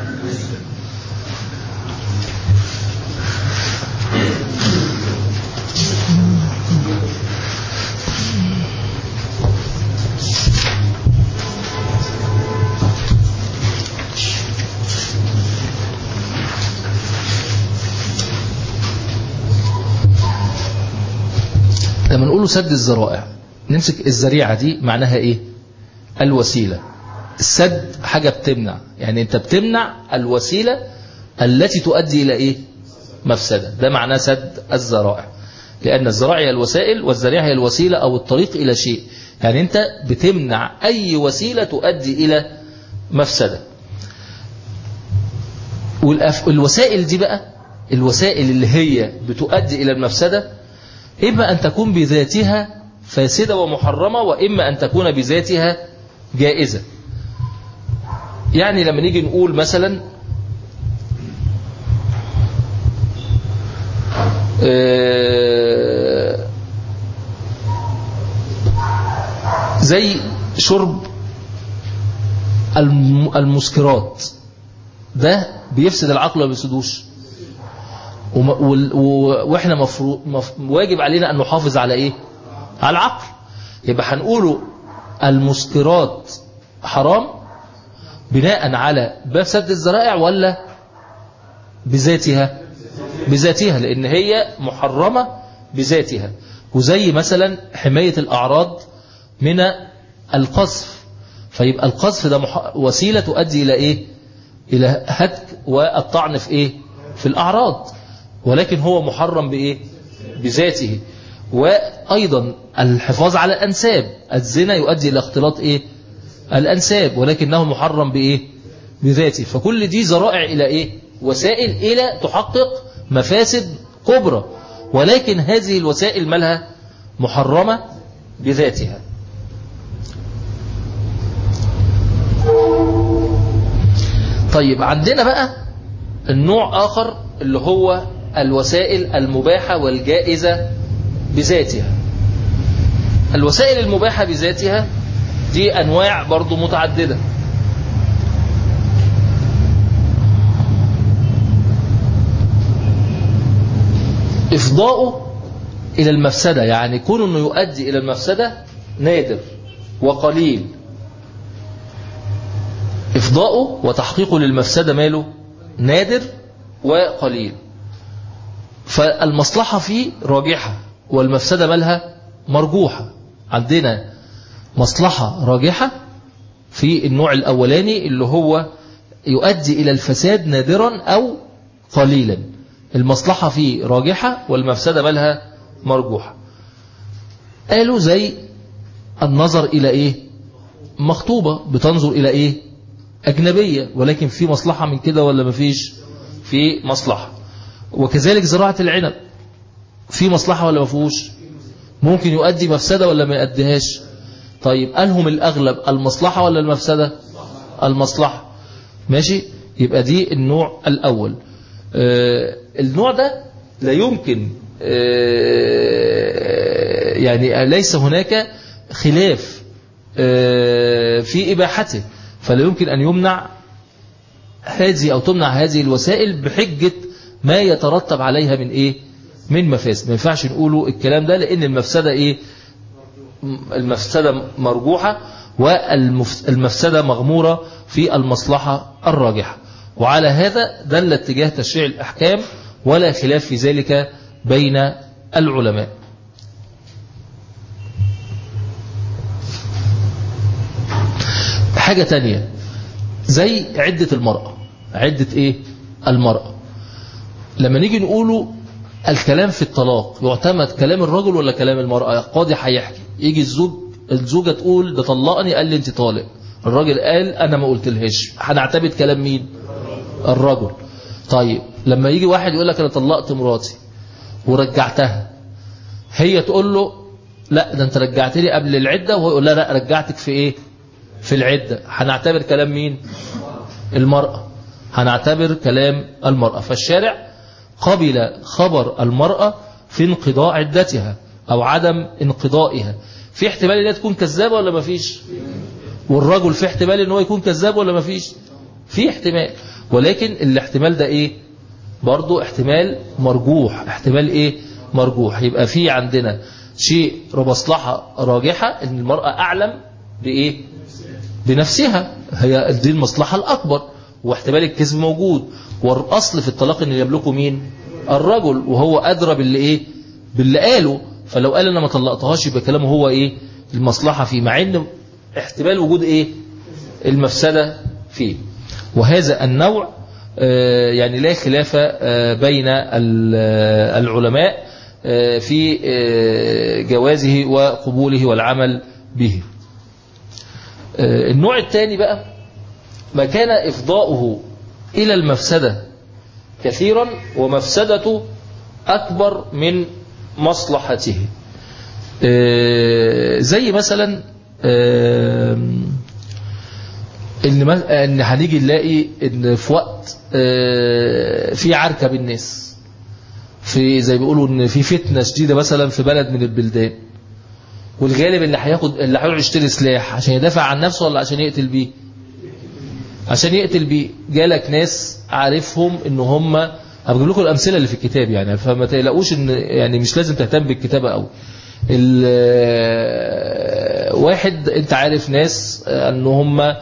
لما نقوله سد الذرائع نمسك الذريعة دي معناها ايه الوسيلة السد حاجة بتمنع يعني انت بتمنع الوسيلة التي تؤدي الى ايه مفسدة ده معناه سد الذرائع لأن الذرائع هي الوسائل والذريعة هي الوسيلة أو الطريق إلى شيء يعني أنت بتمنع أي وسيلة تؤدي إلى مفسدة والوسائل دي بقى الوسائل اللي هي بتؤدي إلى المفسدة إما أن تكون بذاتها فاسدة ومحرمة وإما أن تكون بذاتها جائزة يعني لما نيجي نقول مثلا زي شرب المسكرات ده بيفسد العقل ولا بيفسدوش واحنا مفروض مف... واجب علينا ان نحافظ على ايه على العقل يبقى هنقوله المسكرات حرام بناء على باب سد الذرائع ولا بذاتها بذاتها لان هي محرمة بذاتها وزي مثلا حماية الاعراض من القذف فيبقى القذف ده مح... وسيلة تؤدي الى ايه الى هتك والطعن في ايه في الاعراض ولكن هو محرم بإيه بذاته وأيضا الحفاظ على الأنساب الزنا يؤدي إلى اختلاط إيه الأنساب ولكنه محرم بإيه بذاته فكل دي ذرائع إلى إيه وسائل إلى تحقق مفاسد كبرى ولكن هذه الوسائل مالها محرمة بذاتها طيب عندنا بقى النوع آخر اللي هو الوسائل المباحة والجائزة بذاتها الوسائل المباحة بذاتها دي أنواع برضو متعددة إفضاؤه إلى المفسدة يعني كون أنه يؤدي إلى المفسدة نادر وقليل إفضاؤه وتحقيقه للمفسدة ماله نادر وقليل فالمصلحة فيه راجحة والمفسدة مالها مرجوحة عندنا مصلحة راجحة في النوع الأولاني اللي هو يؤدي إلى الفساد نادرا أو قليلا المصلحة فيه راجحة والمفسدة مالها مرجوحة قالوا زي النظر إلى إيه مخطوبة بتنظر إلى إيه أجنبية ولكن في مصلحة من كده ولا مفيش في مصلحة وكذلك زراعة العنب في مصلحة ولا مفهوش ممكن يؤدي مفسدة ولا ما يؤديهاش طيب أنهم الأغلب المصلحة ولا المفسدة المصلحة ماشي يبقى دي النوع الأول آه النوع ده لا يمكن آه يعني ليس هناك خلاف آه في إباحته فلا يمكن أن يمنع هذه أو تمنع هذه الوسائل بحجة ما يترتب عليها من إيه من مفاسد ما ينفعش نقوله الكلام ده لأن المفسدة إيه المفسدة مرجوحة والمفسدة مغمورة في المصلحة الراجحة وعلى هذا دل اتجاه تشريع الأحكام ولا خلاف في ذلك بين العلماء حاجة تانية زي عدة المرأة عدة ايه المرأة لما نيجي نقوله الكلام في الطلاق يعتمد كلام الرجل ولا كلام المرأة قاضي هيحكي يجي الزوج الزوجة تقول ده طلقني قال لي انت طالق الراجل قال انا ما قلت لهاش هنعتمد كلام مين الرجل طيب لما يجي واحد يقول لك انا طلقت مراتي ورجعتها هي تقول له لا ده انت رجعت لي قبل العدة وهو يقول لها لا رجعتك في ايه في العدة هنعتبر كلام مين المرأة هنعتبر كلام المرأة فالشارع قبل خبر المرأة في انقضاء عدتها أو عدم انقضائها في احتمال انها تكون كذابة ولا ما فيش والرجل في احتمال ان هو يكون كذاب ولا ما فيش في احتمال ولكن الاحتمال ده ايه برضو احتمال مرجوح احتمال ايه مرجوح يبقى في عندنا شيء مصلحة راجحة ان المرأة اعلم بايه بنفسها هي دي المصلحة الأكبر واحتمال الكذب موجود والأصل في الطلاق أن يملكه مين الرجل وهو أدرى باللي إيه باللي قاله فلو قال أنا ما طلقتهاش يبقى كلامه هو إيه المصلحة فيه مع أن احتمال وجود إيه المفسدة فيه وهذا النوع آه يعني لا خلاف آه بين العلماء آه في جوازه وقبوله والعمل به النوع الثاني بقى ما كان إفضاؤه إلى المفسدة كثيرا ومفسدته أكبر من مصلحته زي مثلا ان ان هنيجي نلاقي ان في وقت في عركه بالناس في زي بيقولوا ان في فتنه شديده مثلا في بلد من البلدان والغالب اللي هياخد اللي هيروح يشتري سلاح عشان يدافع عن نفسه ولا عشان يقتل بيه عشان يقتل بيه جالك ناس عارفهم ان هم هبجيب لكم الامثله اللي في الكتاب يعني فما تقلقوش ان يعني مش لازم تهتم بالكتابه قوي واحد انت عارف ناس ان هم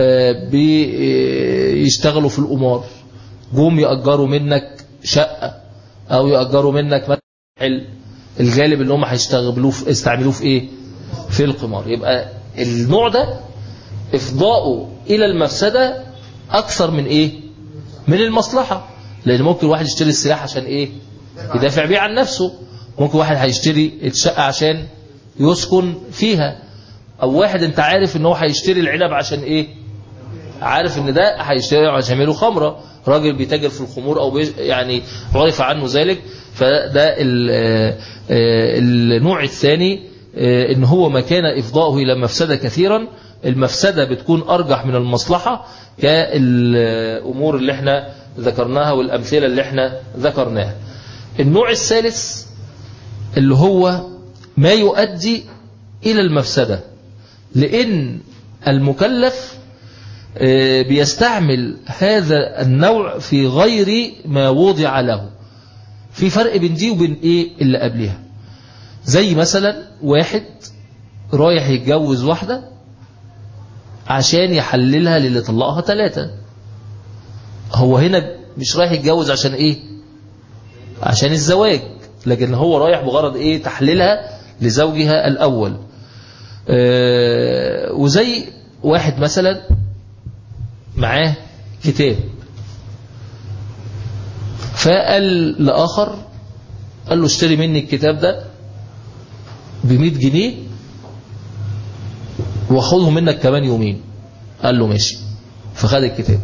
بيشتغلوا في القمار جم يأجروا منك شقة او يأجروا منك محل الغالب اللي هم هيشتغلوه في استعملوه في ايه في القمار يبقى النوع ده افضاؤه الى المفسدة اكثر من ايه من المصلحة لان ممكن واحد يشتري السلاح عشان ايه يدافع بيه عن نفسه ممكن واحد هيشتري الشقة عشان يسكن فيها او واحد انت عارف ان هو هيشتري العنب عشان ايه عارف ان ده هيشتري عشان يعملوا خمرة راجل بيتاجر في الخمور او يعني عرف عنه ذلك فده النوع الثاني ان هو ما كان افضاؤه الى مفسدة كثيرا المفسدة بتكون ارجح من المصلحة كالامور اللي احنا ذكرناها والامثلة اللي احنا ذكرناها النوع الثالث اللي هو ما يؤدي الى المفسدة لان المكلف بيستعمل هذا النوع في غير ما وضع له في فرق بين دي وبين ايه اللي قبلها زي مثلا واحد رايح يتجوز واحدة عشان يحللها للي طلقها ثلاثة هو هنا مش رايح يتجوز عشان ايه عشان الزواج لكن هو رايح بغرض ايه تحليلها لزوجها الاول آه وزي واحد مثلا معاه كتاب فقال لآخر قال له اشتري مني الكتاب ده بمئة جنيه واخده منك كمان يومين قال له ماشي فخد الكتاب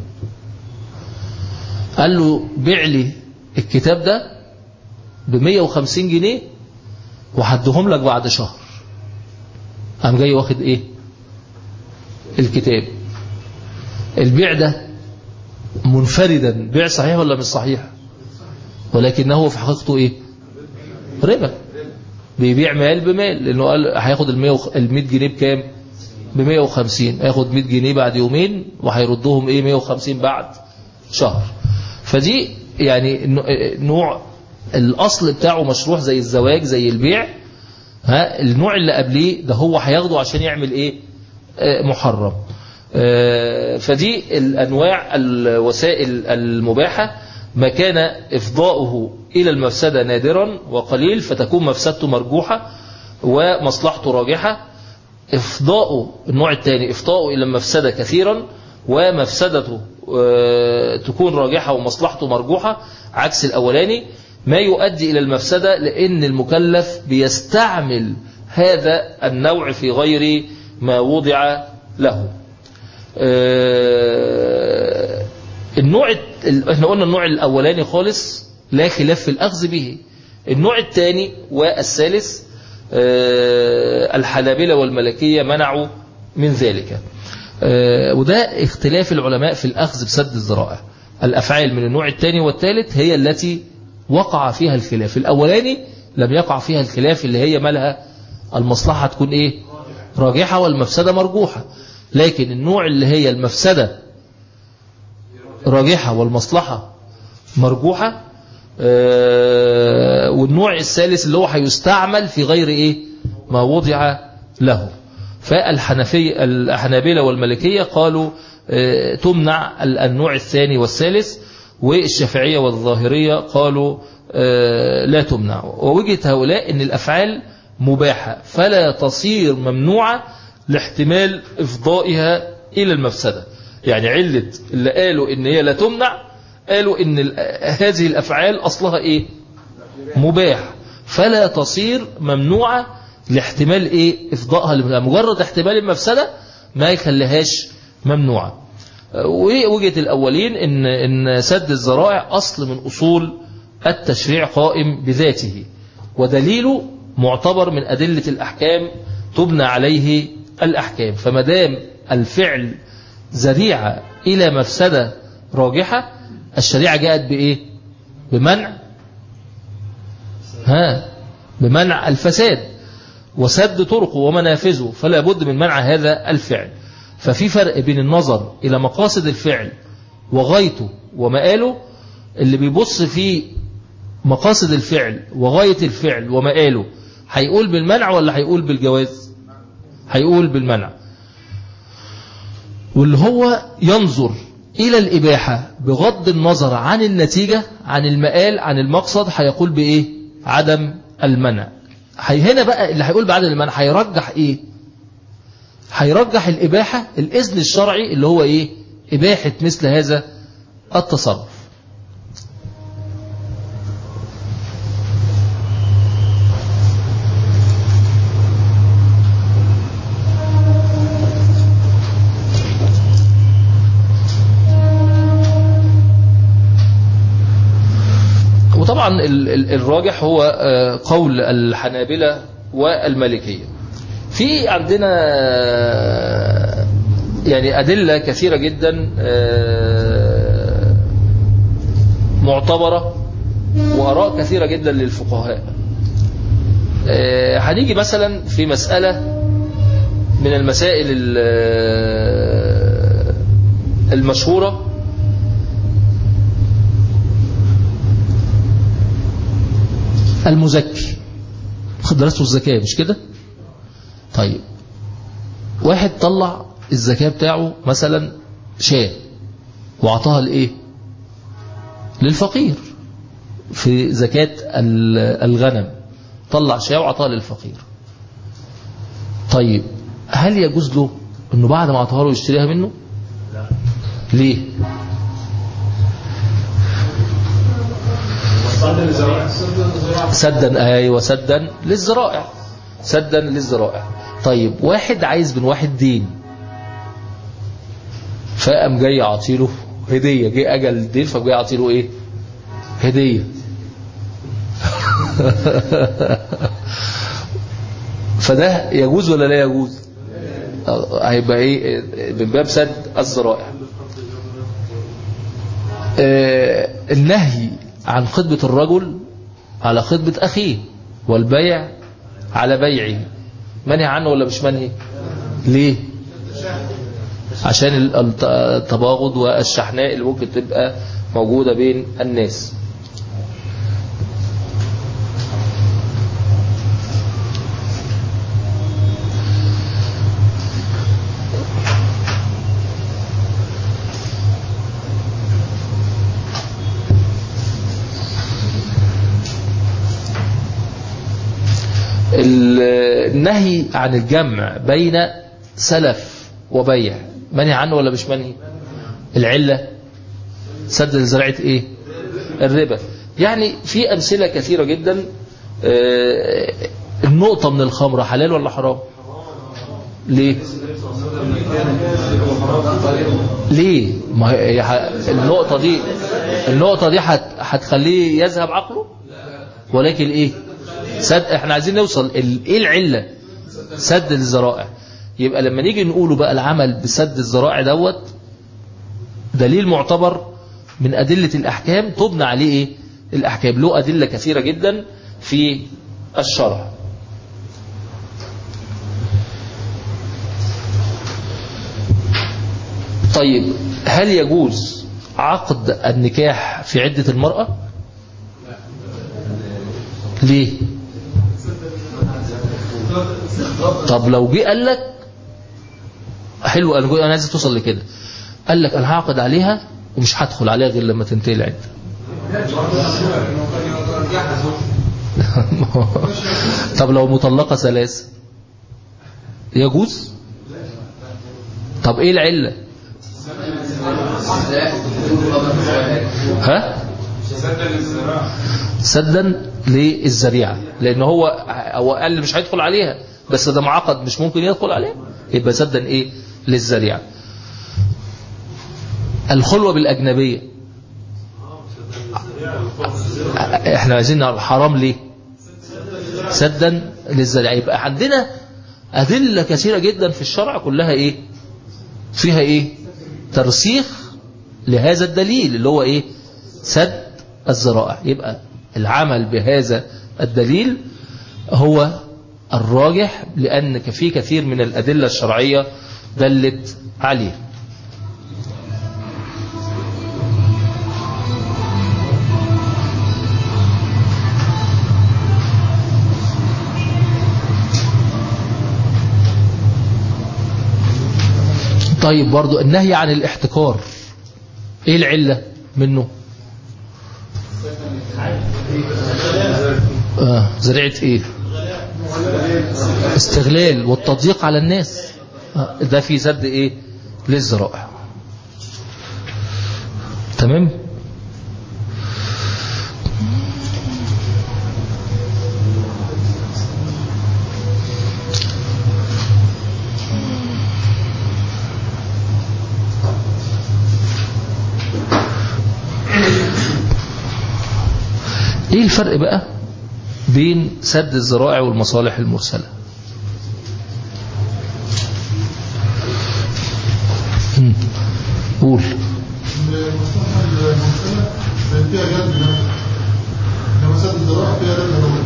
قال له بيع لي الكتاب ده ب 150 جنيه وهديهم لك بعد شهر قام جاي واخد ايه الكتاب البيع ده منفردا بيع صحيح ولا مش صحيح ولكنه في حقيقته ايه ربا بيبيع مال بمال لانه قال هياخد ال 100 جنيه بكام ب 150 هياخد 100 جنيه بعد يومين وهيردهم ايه 150 بعد شهر فدي يعني نوع الاصل بتاعه مشروع زي الزواج زي البيع ها النوع اللي قبليه ده هو هياخده عشان يعمل ايه آه محرم آه فدي الانواع الوسائل المباحه ما كان افضاؤه الى المفسده نادرا وقليل فتكون مفسدته مرجوحه ومصلحته راجحه افضاؤه النوع الثاني افضاؤه الى المفسده كثيرا ومفسدته تكون راجحة ومصلحته مرجوحة عكس الأولاني ما يؤدي إلى المفسدة لأن المكلف بيستعمل هذا النوع في غير ما وضع له النوع احنا قلنا النوع الأولاني خالص لا خلاف في الأخذ به النوع الثاني والثالث الحنابلة والملكية منعوا من ذلك وده اختلاف العلماء في الأخذ بسد الذرائع الأفعال من النوع الثاني والثالث هي التي وقع فيها الخلاف الأولاني لم يقع فيها الخلاف اللي هي مالها المصلحة تكون إيه راجحة والمفسدة مرجوحة لكن النوع اللي هي المفسدة راجحة والمصلحة مرجوحة والنوع الثالث اللي هو هيستعمل في غير إيه ما وضع له فالحنفية الحنابلة والملكية قالوا تمنع النوع الثاني والثالث والشافعية والظاهرية قالوا لا تمنع ووجهة هؤلاء أن الأفعال مباحة فلا تصير ممنوعة لاحتمال إفضائها إلى المفسدة يعني علة اللي قالوا إن هي لا تمنع قالوا إن هذه الأفعال أصلها إيه مباح فلا تصير ممنوعة لاحتمال ايه افضائها للمفسدة مجرد احتمال المفسدة ما يخليهاش ممنوعة ووجهة الاولين ان, إن سد الذرائع اصل من اصول التشريع قائم بذاته ودليله معتبر من ادلة الاحكام تبنى عليه الاحكام فما دام الفعل ذريعة الى مفسدة راجحة الشريعة جاءت بايه بمنع ها بمنع الفساد وسد طرقه ومنافذه فلا بد من منع هذا الفعل ففي فرق بين النظر إلى مقاصد الفعل وغايته ومآله اللي بيبص في مقاصد الفعل وغاية الفعل ومآله هيقول بالمنع ولا هيقول بالجواز هيقول بالمنع واللي هو ينظر إلى الإباحة بغض النظر عن النتيجة عن المآل عن المقصد هيقول بإيه عدم المنع هنا بقى اللي هيقول بعد المنع هيرجح ايه هيرجح الإباحة الإذن الشرعي اللي هو ايه إباحة مثل هذا التصرف وطبعا الراجح هو قول الحنابلة والمالكية في عندنا يعني أدلة كثيرة جدا معتبرة وأراء كثيرة جدا للفقهاء هنيجي مثلا في مسألة من المسائل المشهورة المزكي خد درسته الزكاة مش كده طيب واحد طلع الزكاة بتاعه مثلا شاة وأعطاها لإيه للفقير في زكاة ال- الغنم طلع شاة وأعطاها للفقير طيب هل يجوز له انه بعد ما اعطاها له يشتريها منه ليه سدا ايوه سدا للذرائع سدا للذرائع طيب واحد عايز من واحد دين فقام جاي عاطيله هديه جه اجل الدين فقام جاي عاطيله ايه هديه فده يجوز ولا لا يجوز آه، هيبقى ايه من باب سد الذرائع آه، النهي عن خطبة الرجل على خطبة أخيه والبيع على بيعه منهي عنه ولا مش منهي ليه عشان ال- الت- التباغض والشحناء اللي ممكن تبقى موجودة بين الناس ال- النهي عن الجمع بين سلف وبيع منهي عنه ولا مش منهي العلة سد لزراعة ايه الربا يعني في أمثلة كثيرة جدا آه، النقطة من الخمرة حلال ولا حرام ليه ليه ما هي ح- النقطة دي النقطة دي هت- هتخليه يذهب عقله ولكن ايه سد احنا عايزين نوصل ال- ايه العلة سد الذرائع يبقى لما نيجي نقوله بقى العمل بسد الذرائع دوت دليل معتبر من أدلة الأحكام تبنى عليه إيه؟ الأحكام له أدلة كثيرة جدا في الشرع طيب هل يجوز عقد النكاح في عدة المرأة ليه طب لو جه قال لك حلو انا انا عايز توصل لكده قال لك انا هعقد عليها ومش هدخل عليها غير لما تنتهي العده طب لو مطلقه ثلاث يجوز طب ايه العله ها سدا للذريعه لان هو هو قال مش هيدخل عليها بس ده معقد مش ممكن يدخل عليها يبقى سدا ايه للذريعه الخلوه بالاجنبيه احنا عايزين نعرف حرام ليه سدا للذريعه يبقى عندنا ادله كثيره جدا في الشرع كلها ايه فيها ايه ترسيخ لهذا الدليل اللي هو ايه سد الذرائع يبقى العمل بهذا الدليل هو الراجح لأن في كثير من الأدلة الشرعية دلت عليه طيب برضو النهي عن الاحتكار ايه العلة منه آه زريعة ايه استغلال والتضييق على الناس آه ده في سد ايه للذرائع تمام ايه الفرق بقى بين سد الذرائع والمصالح المرسلة هم. قول المصلحة المرسلة بين فيها جلب نفع إنما سد الزراعة فيها جلب نفع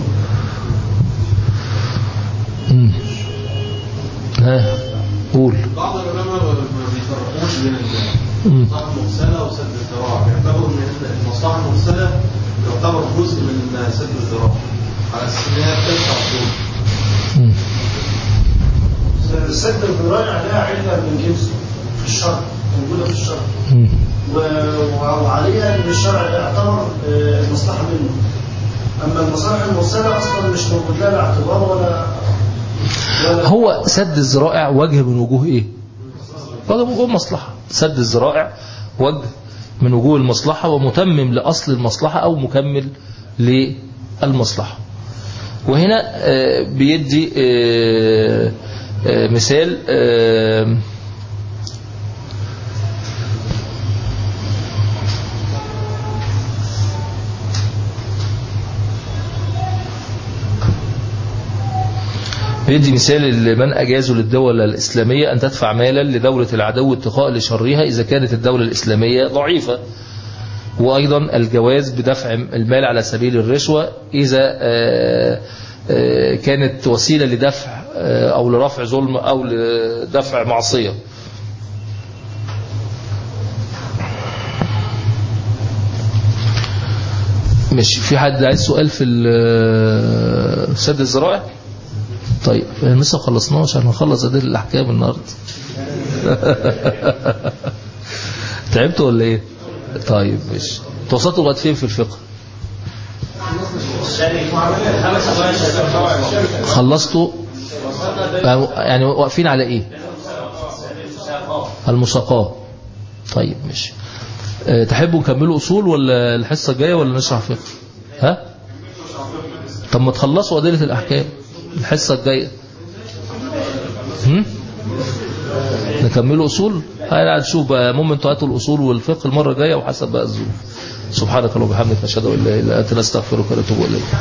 هم. ها قول بعض العلماء ما بيفرقوش بين مم. المصلحة المرسلة وسد الذراع بيعتبروا ان المصلحة المرسلة تعتبر جزء من سد الذراع على اساس ان هي بتدفع الدور هم. سد الذرائع لها علة من جنسه في الشرع موجودة في الشرع مم. و- وعليها ان الشرع يعتبر آه، المصلحة منه اما المصالح المرسلة اصلا مش موجود لها لا اعتبار ولا ولا هو سد الذرائع وجه من وجوه ايه وجه من وجوه المصلحة سد الذرائع وجه من وجوه المصلحة ومتمم لأصل المصلحة أو مكمل للمصلحة وهنا آه، بيدي آه، آه، مثال آه، بيدي مثال لمن أجازوا للدولة الإسلامية أن تدفع مالا لدولة العدو اتقاء لشرها إذا كانت الدولة الإسلامية ضعيفة وأيضا الجواز بدفع المال على سبيل الرشوة إذا آه، آه، كانت وسيلة لدفع آه، أو لرفع ظلم أو لدفع معصية مش في حد عايز سؤال في ال- سد الذرائع طيب لسه خلصناه عشان نخلص ادله الاحكام النهارده تعبتوا ولا ايه طيب ماشي توصلتوا لغايه فين في الفقه خلصتوا يعني واقفين على ايه المساقاه طيب ماشي أه، تحبوا نكملوا اصول ولا الحصه الجايه ولا نشرح فقه ها طب ما تخلصوا ادله الاحكام الحصه الجايه هم؟ نكملوا اصول هاي نشوف بقى ممكن انتوا هاتوا الاصول والفقه المره الجايه وحسب بقى الظروف سبحانك اللهم وبحمدك نشهد ان لا اله الا انت نستغفرك ونتوب اليك